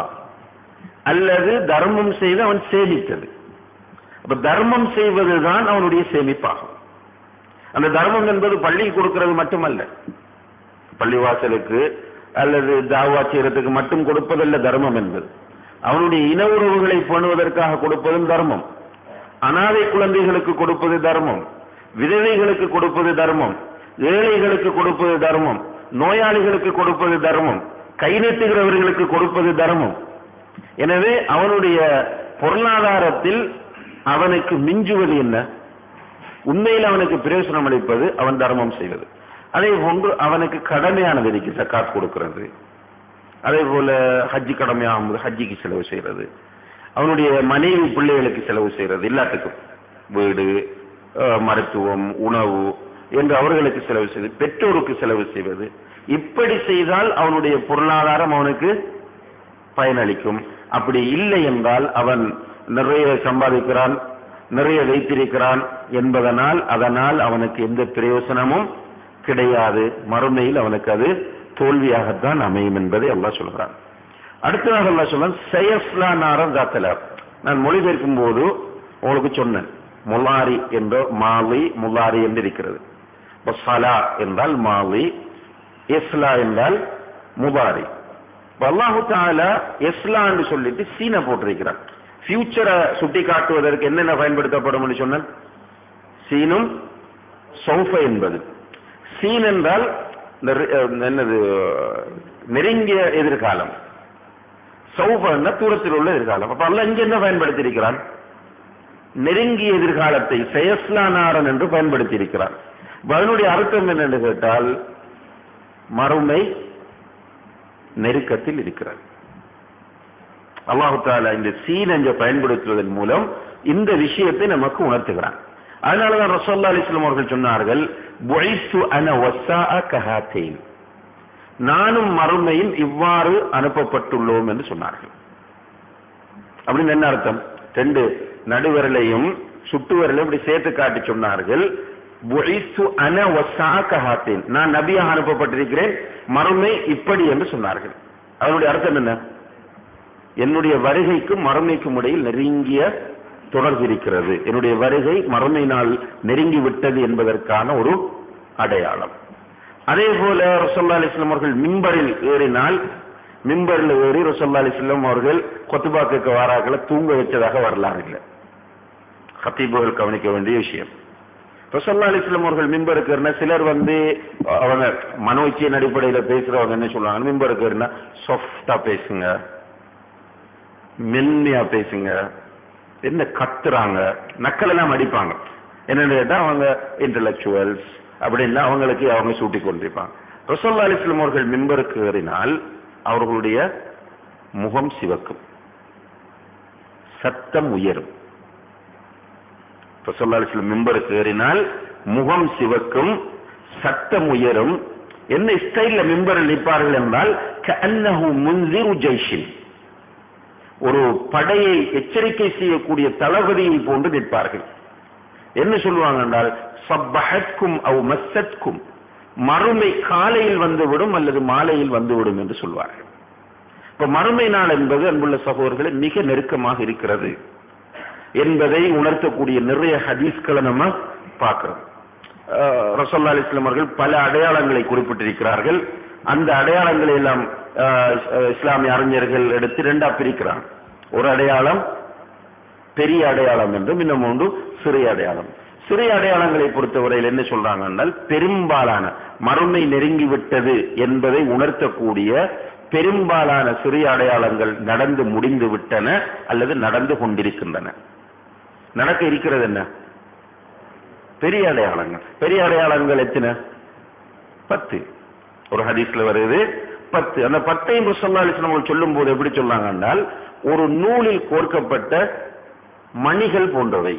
அல்லது தர்மம் செய்து அவன் சேமித்தது அப்ப தர்மம் செய்வதுதான் அவனுடைய சேமிப்பாகும் அந்த தர்மம் என்பது பள்ளி கொடுக்கிறது மட்டுமல்ல பள்ளிவாசலுக்கு அல்லது தாவா செய்யறதுக்கு மட்டும் கொடுப்பதல்ல தர்மம் என்பது அவனுடைய இன உறவுகளை பண்ணுவதற்காக கொடுப்பதும் தர்மம் அனாதை குழந்தைகளுக்கு கொடுப்பது தர்மம் விதவைகளுக்கு கொடுப்பது தர்மம் ஏழைகளுக்கு கொடுப்பது தர்மம் நோயாளிகளுக்கு கொடுப்பது தர்மம் கை நீட்டுகிறவர்களுக்கு கொடுப்பது தர்மம் எனவே அவனுடைய பொருளாதாரத்தில் அவனுக்கு மிஞ்சுவது என்ன உண்மையில் அவனுக்கு பிரயோசனம் அளிப்பது அவன் தர்மம் செய்வது அதே போன்று அவனுக்கு கடமையானது இருக்கு சக்காத் கொடுக்கிறது அதே போல ஹஜ்ஜி கடமையாகும் போது ஹஜ்ஜிக்கு செலவு செய்யறது அவனுடைய மனைவி பிள்ளைகளுக்கு செலவு செய்யறது எல்லாத்துக்கும் வீடு அஹ், மருத்துவம் உணவு என்று அவர்களுக்கு செலவு செய்வது பெற்றோருக்கு செலவு செய்வது இப்படி செய்தால் அவனுடைய பொருளாதாரம் அவனுக்கு பயனளிக்கும் அப்படி இல்லை என்றால் அவன் நிறைய சம்பாதிக்கிறான் நிறைய வைத்திருக்கிறான் என்பதனால் அதனால் அவனுக்கு எந்த பிரயோசனமும் கிடையாது மறுமையில் அவனுக்கு அது தோல்வியாகத்தான் அமையும் என்பதை அல்லாஹ் சொல்கிறான் அடுத்ததாக அல்லாஹ் சொல்றான் சயஸ்லா நாரம் தாத்தல நான் மொழிபெயர்க்கும் போது உங்களுக்கு சொன்னேன் முலாரி என்ற மாலி முலாரி என்று இருக்கிறது இப்ப சலா என்றால் மாலி இஸ்லா என்றால் முபாரி இப்ப அல்லாஹு தாலா எஸ்லா என்று சொல்லிட்டு சீனை போட்டிருக்கிறான் ஃபியூச்சரை சுட்டி காட்டுவதற்கு என்னென்ன பயன்படுத்தப்படும் சொன்னேன் சீனும் சௌஃப என்பது சீன் என்றால் இந்த ரி- அஹ் என்னது நெருங்கிய எதிர்காலம் சௌஃபன்னா தூரத்தில் உள்ள எதிர்காலம் அப்ப அல்லாஹ் இங்க என்ன பயன்படுத்தி இருக்கிறான் நெருங்கிய எதிர்காலத்தை செயஸ்லானாரன் என்று பயன்படுத்தி இருக்கிறான் இப்ப அதனுடைய அர்த்தம் என்னன்னு கேட்டால் மறுமை நெருக்கத்தில் இருக்கிறது அல்லாஹு தாலா இந்த சீன் என்ற பயன்படுத்துவதன் மூலம் இந்த விஷயத்தை நமக்கு உணர்த்துகிறான் அதனாலதான் ரசோல்லா அலிஸ்லாம் அவர்கள் சொன்னார்கள் "புஇஸ்து அன வஸ்ஸாஅ கஹாத்தைன்." நானும் மறுமையும் இவ்வாறு அனுப்பப்பட்டுள்ளோம் என்று சொன்னார்கள் அப்படின்னு என்ன அர்த்தம் ரெண்டு நடுவரலையும் சுட்டு விரலையும் இப்படி சேர்த்து காட்டி சொன்னார்கள் "புஇஸ்து அன வஸ்ஸாஅ கஹாத்தைன்." நான் நபியாக அனுப்பப்பட்டிருக்கிறேன் மறுமை இப்படி என்று சொன்னார்கள் அதனுடைய அர்த்தம் என்ன என்னுடைய வருகைக்கும் மறுமைக்கும் இடையில் நெருங்கிய தொடர்பு இருக்கிறது என்னுடைய வருகை மறுமை நாள் நெருங்கி விட்டது என்பதற்கான ஒரு அடையாளம் அதே போல ரசல்லா அலிஸ்லாம் அவர்கள் மிம்பரில் ஏறினால் மிம்பரில் ஏறி ரசல்லா அலிஸ்லாம் அவர்கள் கொத்துபா கேட்க வாராக்களை தூங்க வச்சதாக வரலாறு இல்லை ஹத்தீபுகள் கவனிக்க வேண்டிய விஷயம் ரசல்லா அலிஸ்லாம் அவர்கள் மிம்பருக்கு ஏறினா சிலர் வந்து அவங்க மனோச்சியின் அடிப்படையில பேசுறவங்க என்ன சொல்லுவாங்க மிம்பருக்கு ஏறினா சாஃப்டா பேசுங்க மென்மையா பேசுங்க என்ன கத்துறாங்க நக்கல் எல்லாம் அடிப்பாங்க என்னன்னு கேட்டா அவங்க இன்டலெக்சுவல்ஸ் அப்படின்னா அவங்களுக்கு அவங்க சூட்டி கொண்டிருப்பாங்க ரசோல்லா அலிஸ்லாம் அவர்கள் மிம்பருக்கு ஏறினால் அவர்களுடைய முகம் சிவக்கும் சத்தம் உயரும் ரசோல்லா அலிஸ்லாம் மிம்பருக்கு ஏறினால் முகம் சிவக்கும் சத்தம் உயரும் என்ன ஸ்டைல்ல மிம்பரில் நிற்பார்கள் என்றால் கஅன்னஹு முன்சிரு ஜெய்ஷின் ஒரு படையை எச்சரிக்கை செய்யக்கூடிய தளபதியை போன்று நிற்பார்கள் என்ன சொல்லுவாங்க என்றால் சப்பஹத்கும் அவ் மஸ்ஸத்கும் மறுமை காலையில் வந்துவிடும் அல்லது மாலையில் வந்துவிடும் என்று சொல்வார்கள் இப்ப மறுமை நாள் என்பது அன்புள்ள சகோதரர்களை மிக நெருக்கமாக இருக்கிறது என்பதை உணர்த்தக்கூடிய நிறைய ஹதீஸ்களை நம்ம பார்க்கிறோம் ரசோல்லா அலிஸ்லாம் அவர்கள் பல அடையாளங்களை குறிப்பிட்டிருக்கிறார்கள் அந்த அடையாளங்களை எல்லாம் இஸ்லாமிய அறிஞர்கள் எடுத்து இரண்டா பிரிக்கிறாங்க ஒரு அடையாளம் பெரிய அடையாளம் என்றும் இன்னும் ஒன்று சிறிய அடையாளம் சிறிய அடையாளங்களை பொறுத்தவரையில் என்ன சொல்றாங்க என்றால் பெரும்பாலான மறுமை நெருங்கி விட்டது என்பதை உணர்த்தக்கூடிய பெரும்பாலான சிறிய அடையாளங்கள் நடந்து முடிந்து விட்டன அல்லது நடந்து கொண்டிருக்கின்றன நடக்க இருக்கிறது என்ன பெரிய அடையாளங்கள் பெரிய அடையாளங்கள் எத்தனை பத்து ஒரு ஹதீஸ்ல வருது பத்து அந்த பத்தையும் ரசல்லா அலிஸ்லாம் சொல்லும் போது எப்படி சொன்னாங்க என்றால் ஒரு நூலில் கோர்க்கப்பட்ட மணிகள் போன்றவை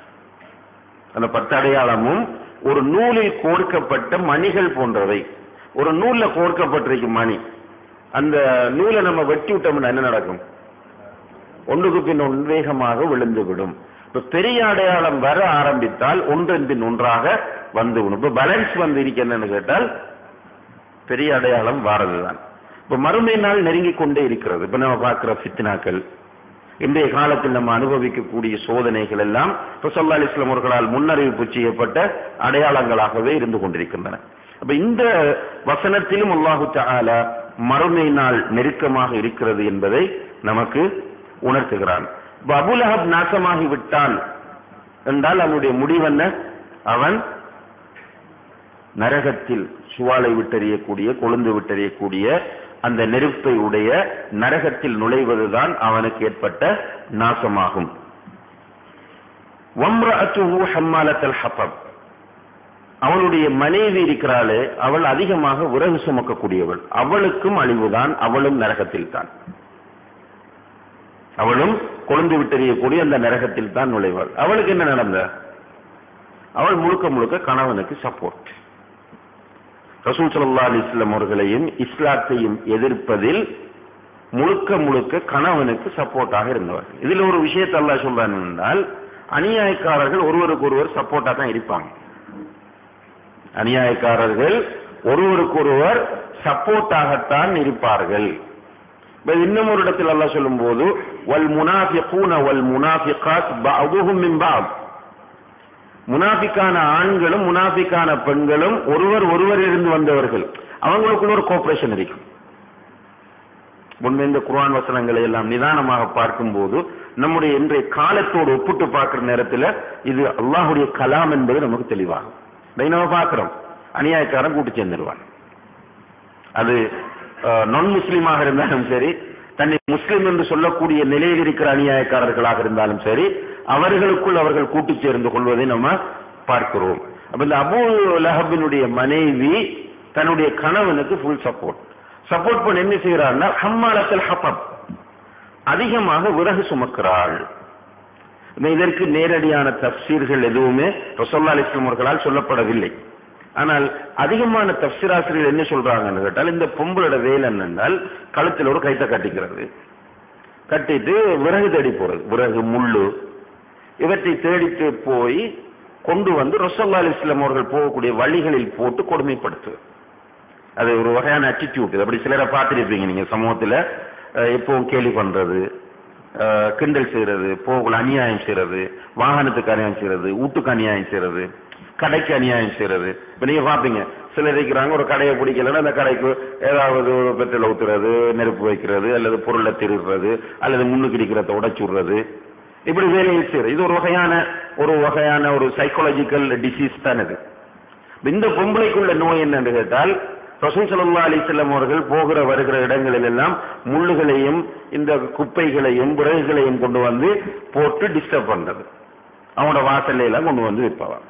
அந்த பத்து அடையாளமும் ஒரு நூலில் கோர்க்கப்பட்ட மணிகள் போன்றவை ஒரு நூல்ல கோர்க்கப்பட்டிருக்கும் மணி அந்த நூலை நம்ம வெட்டி விட்டோம்னா என்ன நடக்கும் ஒன்றுக்கு பின் ஒன்வேகமாக விழுந்து விடும் இப்ப பெரிய அடையாளம் வர ஆரம்பித்தால் ஒன்றன் பின் ஒன்றாக வந்துவிடும் இப்ப பேலன்ஸ் வந்து இருக்கு என்னன்னு கேட்டால் பெரிய அடையாளம் வாரதுதான் இப்ப மறுமை நாள் நெருங்கி கொண்டே இருக்கிறது இப்ப நம்ம பார்க்கிற ஃபித்னாக்கள் இன்றைய காலத்தில் நம்ம அனுபவிக்கக்கூடிய சோதனைகள் எல்லாம் ரசல்லா அலிஸ்லாம் அவர்களால் முன்னறிவிப்பு செய்யப்பட்ட அடையாளங்களாகவே இருந்து கொண்டிருக்கின்றன அப்ப இந்த வசனத்திலும் அல்லாஹு தாலா மறுமை நாள் நெருக்கமாக இருக்கிறது என்பதை நமக்கு உணர்த்துகிறான் அபுலஹப் நாசமாகி விட்டான் என்றால் அவனுடைய முடிவென்ன அவன் நரகத்தில் சுவாலை விட்டறியக்கூடிய கொழுந்து விட்டறியக்கூடிய அந்த நெருப்பை உடைய நரகத்தில் நுழைவதுதான் அவனுக்கு ஏற்பட்ட நாசமாகும் அவளுடைய மனைவி இருக்கிறாளே அவள் அதிகமாக விறகு சுமக்கக்கூடியவள் அவளுக்கும் அழிவுதான் அவளும் நரகத்தில் தான் அவளும் கொழுந்து விட்டறியக்கூடிய அந்த நரகத்தில் தான் நுழைவாள் அவளுக்கு என்ன நடந்த அவள் முழுக்க முழுக்க கணவனுக்கு சப்போர்ட் ரசூல் சல்லா அலிஸ்லாம் அவர்களையும் இஸ்லாத்தையும் எதிர்ப்பதில் முழுக்க முழுக்க கணவனுக்கு சப்போர்ட்டாக இருந்தவர்கள் இதுல ஒரு விஷயத்தை அல்லா சொல்றான் என்றால் அநியாயக்காரர்கள் ஒருவருக்கு ஒருவர் சப்போர்ட்டா தான் இருப்பாங்க அநியாயக்காரர்கள் ஒருவருக்கொருவர் சப்போர்ட்டாகத்தான் இருப்பார்கள் இன்னும் ஒரு இடத்தில் அல்லா சொல்லும் போது வல் முனாஃபிகூன வல் முனாஃபிகாத் பஅதுஹும் மின் பஅத் முனாஃபிக்கான ஆண்களும் முனாஃபிக்கான பெண்களும் ஒருவர் ஒருவர் இருந்து வந்தவர்கள் அவங்களுக்குள்ள ஒரு கோஆபரேஷன் இருக்கும் உண்மை இந்த குர்ஆன் வசனங்களை எல்லாம் நிதானமாக பார்க்கும்போது நம்முடைய இன்றைய காலத்தோடு ஒப்பிட்டு பார்க்கிற நேரத்தில் இது அல்லாஹுடைய கலாம் என்பது நமக்கு தெளிவாகும் இதை நம்ம பார்க்கிறோம் அநியாயக்காரன் கூட்டு சேர்ந்துருவான் அது நான் முஸ்லீமாக இருந்தாலும் சரி தன்னை முஸ்லிம் என்று சொல்லக்கூடிய நிலையில் இருக்கிற அநியாயக்காரர்களாக இருந்தாலும் சரி அவர்களுக்குள் அவர்கள் கூட்டு சேர்ந்து கொள்வதை நம்ம பார்க்கிறோம் அப்ப இந்த அபு லஹபினுடைய மனைவி தன்னுடைய கணவனுக்கு ஃபுல் சப்போர்ட் சப்போர்ட் பண்ணி என்ன செய்கிறார்னா ஹம்மாலத்தில் ஹபப் அதிகமாக விறகு சுமக்கிறாள் இதற்கு நேரடியான தப்சீர்கள் எதுவுமே ரசோல்லா அலிஸ்லாம் அவர்களால் சொல்லப்படவில்லை ஆனால் அதிகமான தப்சிராசிரியர்கள் என்ன சொல்றாங்கன்னு கேட்டால் இந்த பொம்பளோட வேலை என்னென்றால் கழுத்தில் ஒரு கைத்தை கட்டிக்கிறது கட்டிட்டு விறகு தேடி போறது விறகு முள்ளு இவற்றை தேடிட்டு போய் கொண்டு வந்து ரசோல்லா அலிஸ்லாம் அவர்கள் போகக்கூடிய வழிகளில் போட்டு கொடுமைப்படுத்து அது ஒரு வகையான அட்டிடியூட் அப்படி சிலரை பார்த்துருப்பீங்க நீங்க சமூகத்துல எப்பவும் கேலி பண்றது கிண்டல் செய்யறது போகல அநியாயம் செய்யறது வாகனத்துக்கு அநியாயம் செய்யறது வீட்டுக்கு அநியாயம் செய்யறது கடைக்கு அநியாயம் செய்யறது இப்ப நீங்க பாப்பீங்க சிலர் இருக்கிறாங்க ஒரு கடையை பிடிக்கலன்னா அந்த கடைக்கு ஏதாவது ஒரு பெட்ரோல் ஊத்துறது நெருப்பு வைக்கிறது அல்லது பொருளை திருடுறது அல்லது முன்னுக்கு இருக்கிறத உடைச்சு விடுறது இப்படி வேலையை செய்யறது இது ஒரு வகையான ஒரு வகையான ஒரு சைக்காலஜிக்கல் டிசீஸ் தான் இது இந்த பொம்பளைக்குள்ள நோய் என்னன்னு கேட்டால் ரசூல் ஸல்லல்லாஹு அலைஹி வஸல்லம் அவர்கள் போகிற வருகிற இடங்களில் எல்லாம் முள்ளுகளையும் இந்த குப்பைகளையும் விறகுகளையும் கொண்டு வந்து போட்டு டிஸ்டர்ப் பண்றது அவனோட வாசல்ல எல்லாம் கொண்டு வந்து விற்பவான்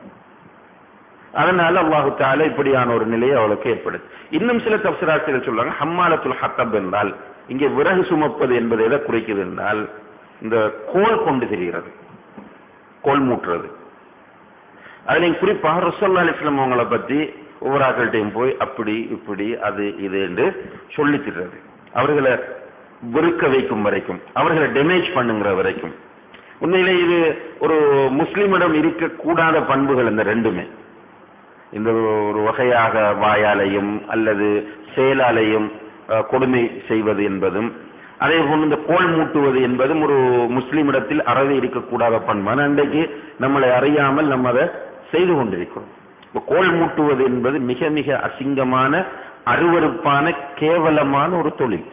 அதனால அல்லாஹு தாலா இப்படியான ஒரு நிலையை அவளுக்கு ஏற்படுது இன்னும் சில தப்சிராசிரியர் சொல்றாங்க ஹம்மாலத்துல் ஹத்தப் என்றால் இங்கே விறகு சுமப்பது என்பதை எதை குறிக்குது என்றால் இந்த கோல் கொண்டு திரிகிறது கோல் மூட்டுறது அதுல குறிப்பாக ரசோல்லா அலிஸ்லாம் அவங்கள பத்தி ஒவ்வொரு ஆக்கள்கிட்டையும் போய் அப்படி இப்படி அது இது என்று சொல்லித்திடுறது அவர்களை வெறுக்க வைக்கும் வரைக்கும் அவர்களை டேமேஜ் பண்ணுங்கிற வரைக்கும் உண்மையிலே இது ஒரு முஸ்லிமிடம் இருக்கக்கூடாத பண்புகள் இந்த ரெண்டுமே இந்த ஒரு வகையாக வாயாலையும் அல்லது செயலாலையும் அஹ், கொடுமை செய்வது என்பதும் அதே போன்று இந்த கோல் மூட்டுவது என்பதும் ஒரு முஸ்லிமிடத்தில் அறவே இருக்கக்கூடாத பண்பு ஆனா இன்றைக்கு நம்மளை அறியாமல் நம்ம அதை செய்து கொண்டிருக்கிறோம் இப்ப கோல் மூட்டுவது என்பது மிக மிக அசிங்கமான அருவருப்பான கேவலமான ஒரு தொழில்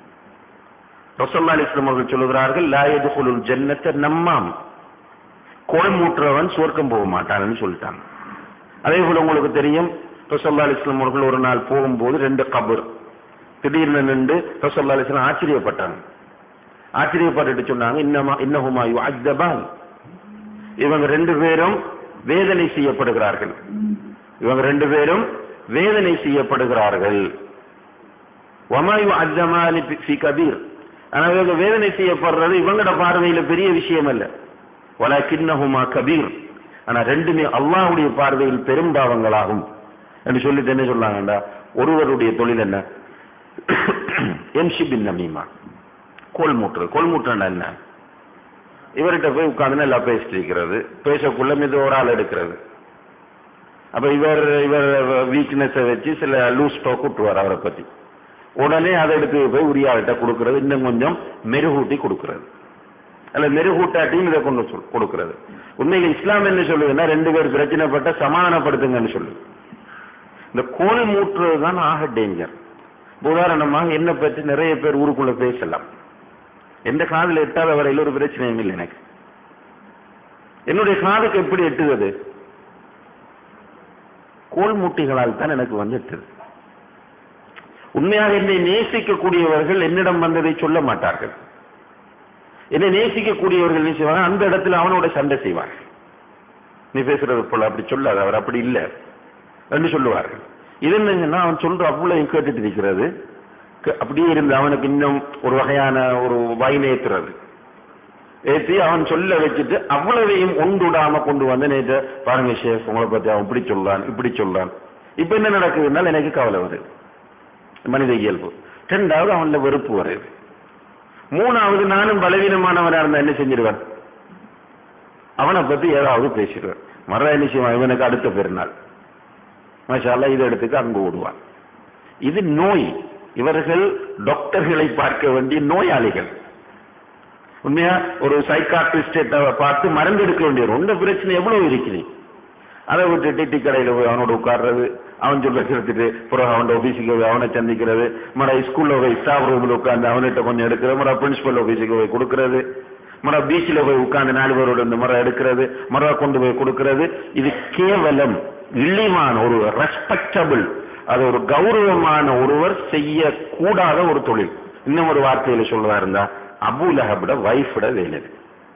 ரசல்லா அலிஸ்லாம் அவர்கள் சொல்லுகிறார்கள் லா எதுகுலுல் ஜன்னத்தை நம்மாம் கோல் மூட்டுறவன் சுவர்க்கம் போக மாட்டான்னு சொல்லிட்டாங்க அதே போல உங்களுக்கு தெரியும் ரசல்லா அலிஸ்லாம் அவர்கள் ஒரு நாள் போகும்போது ரெண்டு கபர் திடீர்னு நின்று ரசல்லா அலிஸ்லாம் ஆச்சரியப்பட்டாங்க ஆச்சரியப்பட்டுட்டு சொன்னாங்க இன்னமா இன்னஹுமா யுஅஸ்ஸபான் இவங்க ரெண்டு பேரும் வேதனை செய்யப்படுகிறார்கள் இவங்க ரெண்டு பேரும் வேதனை செய்யப்படுகிறார்கள் வமா யுஅஸ்ஸமானி ஃபி கபீர் ஆனா இவங்க வேதனை செய்யப்படுறது இவங்களோட பார்வையில பெரிய விஷயம் அல்ல வலக்கின்னஹுமா கபீர் ஆனா ரெண்டுமே அல்லாஹ்வுடைய பார்வையில் பெரும் பாவங்களாகும் என்று சொல்லிட்டு என்ன சொன்னாங்கடா ஒருவருடைய தொழில் என்ன எம்ஷி பின் நமீமா கோல் மூட்டுறது கோல் மூட்டுறா என்ன இவர்கிட்ட போய் உட்கார்ந்து எல்லாம் பேசிட்டு இருக்கிறது பேசக்குள்ள மித ஒரு ஆள் எடுக்கிறது அப்ப இவர் இவர் வீக்னஸை வச்சு சில லூஸ் ஸ்டாக் விட்டுவார் அவரை பத்தி உடனே அதை எடுத்து போய் உரியாள்கிட்ட கொடுக்கறது இன்னும் கொஞ்சம் மெருகூட்டி கொடுக்கறது அல்ல மெருகூட்டாட்டியும் இதை கொண்டு சொல் கொடுக்கறது உண்மையில் இஸ்லாம் என்ன சொல்லுதுன்னா ரெண்டு பேர் பிரச்சனைப்பட்ட சமாதானப்படுத்துங்கன்னு சொல்லு இந்த கோல் மூட்டுறது தான் ஆக டேஞ்சர் உதாரணமாக என்ன பற்றி நிறைய பேர் ஊருக்குள்ள பேசலாம் எந்த காதில் எட்டாத வரையில் ஒரு பிரச்சனையும் இல்லை எனக்கு என்னுடைய காதுக்கு எப்படி எட்டுகிறது கோல் மூட்டிகளால் தான் எனக்கு வந்து எட்டுது உண்மையாக என்னை நேசிக்கக்கூடியவர்கள் என்னிடம் வந்ததை சொல்ல மாட்டார்கள் என்னை நேசிக்கக்கூடியவர்கள் என்ன செய்வாங்க அந்த இடத்துல அவனோட சண்டை செய்வார் நீ பேசுறது போல அப்படி சொல்லாத அவர் அப்படி இல்லை என்று சொல்லுவார்கள் இது என்னங்கன்னா அவன் சொல்ற அவ்வளவு கேட்டுட்டு இருக்கிறது க- அப்படியே இருந்து அவனுக்கு இன்னும் ஒரு வகையான ஒரு வாயினை ஏத்துறது ஏத்தி அவன் சொல்ல வச்சுட்டு அவ்வளவையும் ஒன்றுடாம கொண்டு வந்து நேற்று பாருங்க ஷேஃப் உங்களை பத்தி அவன் இப்படி சொல்றான் இப்படி சொல்றான் இப்ப என்ன நடக்குதுனால எனக்கு கவலை வருது மனித இயல்பு ரெண்டாவது அவன்ல வெறுப்பு வருது மூணாவது நானும் பலவீனமானவனா இருந்தா என்ன செஞ்சிருவேன் அவனை பத்தி ஏதாவது பேசிடுவேன் மர என்ன செய்வான் இவனுக்கு அடுத்த பெருநாள் மஷாலா இதை எடுத்துக்கு அங்கு ஓடுவான் இது நோய் இவர்கள் டாக்டர்களை பார்க்க வேண்டிய நோயாளிகள் உண்மையா ஒரு சைக்காட்ரிஸ்ட் பார்த்து மருந்து எடுக்க வேண்டிய உண்ட பிரச்சனை எவ்வளவு இருக்குது அதை விட்டுட்டு டீ கடையில போய் அவனோட உட்கார்றது அவன் சொல்ல கேட்டுட்டு பிறகு அவனோட ஆபீஸுக்கு போய் அவனை சந்திக்கிறது மற ஸ்கூல்ல போய் ஸ்டாஃப் ரூம்ல உட்கார்ந்து அவன்கிட்ட கொஞ்சம் எடுக்கிறது மற பிரின்சிபல் ஆபீஸுக்கு போய் கொடுக்கறது மற பீச்சில் போய் உட்கார்ந்து நாலு பேரோட இந்த மரம் எடுக்கிறது மரம் கொண்டு போய் கொடுக்கிறது இது கேவலம் இழிவான ஒரு ரெஸ்பெக்டபிள் அது ஒரு கௌரவமான ஒருவர் செய்யக்கூடாத ஒரு தொழில் இன்னும் ஒரு வார்த்தையில சொல்றதா இருந்தா அபுலஹபோட வைஃபோட வேலை இது.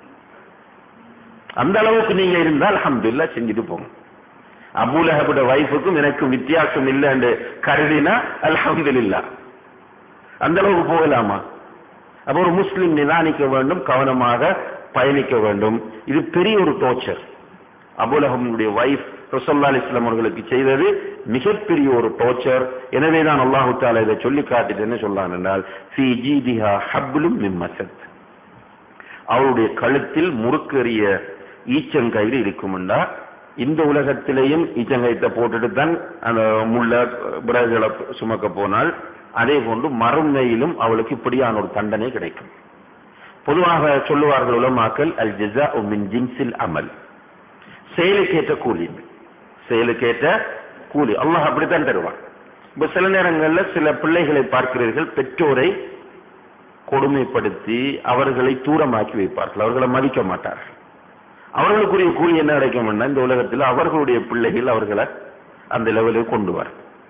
அந்த அளவுக்கு நீங்க இருந்தால் அல்ஹம்துலில்லாஹ் செஞ்சுட்டு போங்க அபுலஹபோட வைஃபுக்கும் எனக்கும் வித்தியாசம் இல்லைன்னு கருதினா அல்ஹம்துலில்லாஹ் அந்த அளவுக்கு போகலாமா அப்ப ஒரு முஸ்லிம் நிதானிக்க வேண்டும் கவனமாக பயணிக்க வேண்டும் இது பெரிய ஒரு டோர்ச்சர் அபுலஹமுடைய வைஃப் ரசல்லா அலிஸ்லாம் அவர்களுக்கு செய்தது மிகப்பெரிய ஒரு டோர்ச்சர் எனவே தான் அல்லாஹு தாலா இதை சொல்லி காட்டிட்டு என்ன சொல்லான் என்றால் ஃபி ஜீதிஹா ஹப்லும் மின் மசத் அவளுடைய கழுத்தில் முறுக்கெறிய ஈச்சங்கயிறு இருக்கும்டா இந்த உலகத்திலேயும் ஈச்சங்கயத்தை போட்டுட்டு தான் அந்த முள்ள பிறகுகளை சுமக்க போனால் அதே போன்று மறுமையிலும் அவளுக்கு இப்படியான ஒரு தண்டனை கிடைக்கும் பொதுவாக சொல்லுவார்கள் உலமாக்கல் அல் ஜிசா மின் ஜின்சில் அமல் செயலுக்கேற்ற கூலி செயலுக்கேற்ற கூலி அல்லாஹ் அப்படித்தான் தருவான் இப்ப சில நேரங்கள்ல சில பிள்ளைகளை பார்க்கிறீர்கள் பெற்றோரை கொடுமைப்படுத்தி அவர்களை தூரமாக்கி வைப்பார்கள் அவர்களை மதிக்க மாட்டார்கள் அவர்களுக்குரிய கூலி என்ன கிடைக்கும்னா இந்த உலகத்தில் அவர்களுடைய பிள்ளைகள் அவர்களை அந்த லெவலுக்கு கொண்டு வர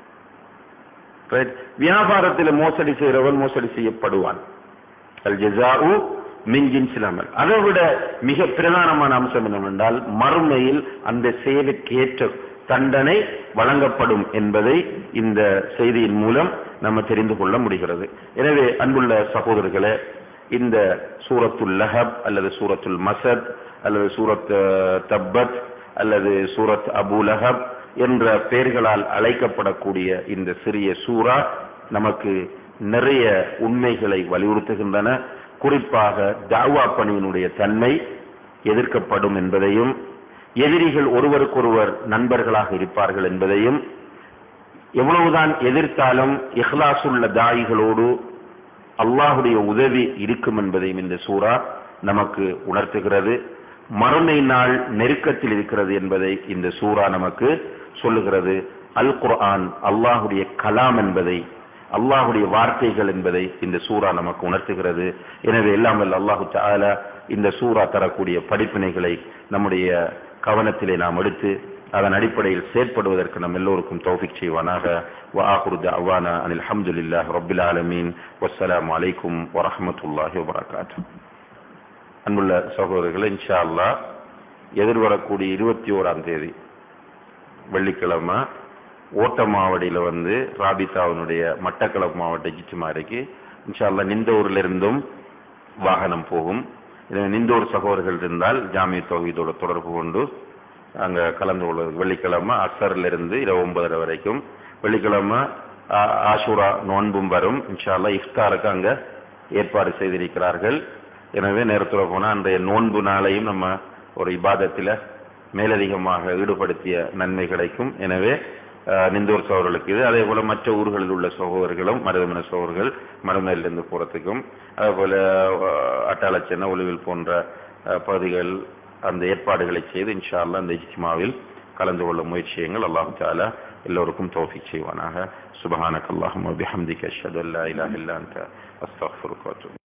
வியாபாரத்தில் மோசடி செய்கிறவன் மோசடி செய்யப்படுவான் அல் ஜஸாஉ மின் ஜின்சில் அமல் அதை விட மிக பிரதானமான அம்சம் என்னவென்றால் மறுமையில் அந்த செயலுக்கு ஏற்ற தண்டனை வழங்கப்படும் என்பதை இந்த செய்தியின் மூலம் நம்ம தெரிந்து கொள்ள முடிகிறது எனவே அன்புள்ள சகோதரர்களே இந்த சூரத்துல் லஹப் அல்லது சூரத்துல் மசத் அல்லது சூரத் அஹ், தப்பத் அல்லது சூரத் அபு லஹப் என்ற பெயர்களால் அழைக்கப்படக்கூடிய இந்த சிறிய சூரா நமக்கு நிறைய உண்மைகளை வலியுறுத்துகின்றன குறிப்பாக தாவா பணியினுடைய தன்மை எதிர்க்கப்படும் என்பதையும் எதிரிகள் ஒருவருக்கொருவர் நண்பர்களாக இருப்பார்கள் என்பதையும் எவ்வளவுதான் எதிர்த்தாலும் இஹ்லாசுள்ள தாயிகளோடு அல்லாஹுடைய உதவி இருக்கும் என்பதையும் இந்த சூரா நமக்கு உணர்த்துகிறது மறுமை நாள் நெருக்கத்தில் இருக்கிறது என்பதை இந்த சூரா நமக்கு சொல்லுகிறது அல் குர்ஆன் அல்லாஹுடைய கலாம் என்பதை அல்லாஹுடைய வார்த்தைகள் என்பதை இந்த சூரா நமக்கு உணர்த்துகிறது எனவே எல்லாம் வல்ல அல்லாஹு தஆலா இந்த சூரா தரக்கூடிய படிப்பினைகளை நம்முடைய கவனத்திலே நாம் எடுத்து அதன் அடிப்படையில் செயற்படுவதற்கு நம் எல்லோருக்கும் தௌஃபிக் செய்வானாக وآخر دعوانا أن الحمد لله رب العالمين والسلام عليكم ورحمة الله وبركاته அன்புள்ள சகோதரர்களே இன்ஷா அல்லாஹ் எதிர்வரக்கூடிய இருபத்தி ஓராம் தேதி வெள்ளிக்கிழமை ஓட்டமாவடியில வந்து ராபிதாவினுடைய மட்டக்களப்பு மாவட்ட ஜிச்சுமாரிக்கு இன்ஷா அல்லாஹ் நிந்தூர்ல இருந்தும் வாகனம் போகும் எனவே நிந்தூர் சகோதரர்கள் இருந்தால் ஜாமிய தொகுதியோட தொடர்பு கொண்டு அங்க கலந்து கொள்வது வெள்ளிக்கிழமை அசர்ல இருந்து இரவு ஒன்பதரை வரைக்கும் வெள்ளிக்கிழமை ஆ- ஆஷூரா நோன்பும் வரும் இன்ஷா அல்லாஹ் இஃப்தாருக்கு அங்க ஏற்பாடு செய்திருக்கிறார்கள் எனவே நேரத்தில் போனா அன்றைய நோன்பு நாளையும் நம்ம ஒரு இபாதத்தில மேலதிகமாக ஈடுபடுத்திய நன்மை கிடைக்கும் எனவே அஹ், நிந்தூர் சகோதரர்களுக்கு இது அதே போல மற்ற ஊர்களில் உள்ள சகோதரர்களும் மருதமன சகோதரர்கள் மருமையிலிருந்து போறதுக்கும் அதே போல அஹ், அட்டாளச்சென்ன ஒளிவில் போன்ற அஹ், பகுதிகள் அந்த ஏற்பாடுகளை செய்து இன்ஷா அல்லாஹ் அந்த இஜ்மாவில் கலந்து கொள்ள முயற்சியுங்கள் அல்லாஹ் தாலா எல்லோருக்கும் தௌஃபிக் செய்வானாக சுபஹானக் அல்லாஹும்ம பிஹம்திக அஷ்ஹது அல்லா இலாஹ இல்லா அன்த அஸ்தக்ஃபிருக்க வ அத்தூபு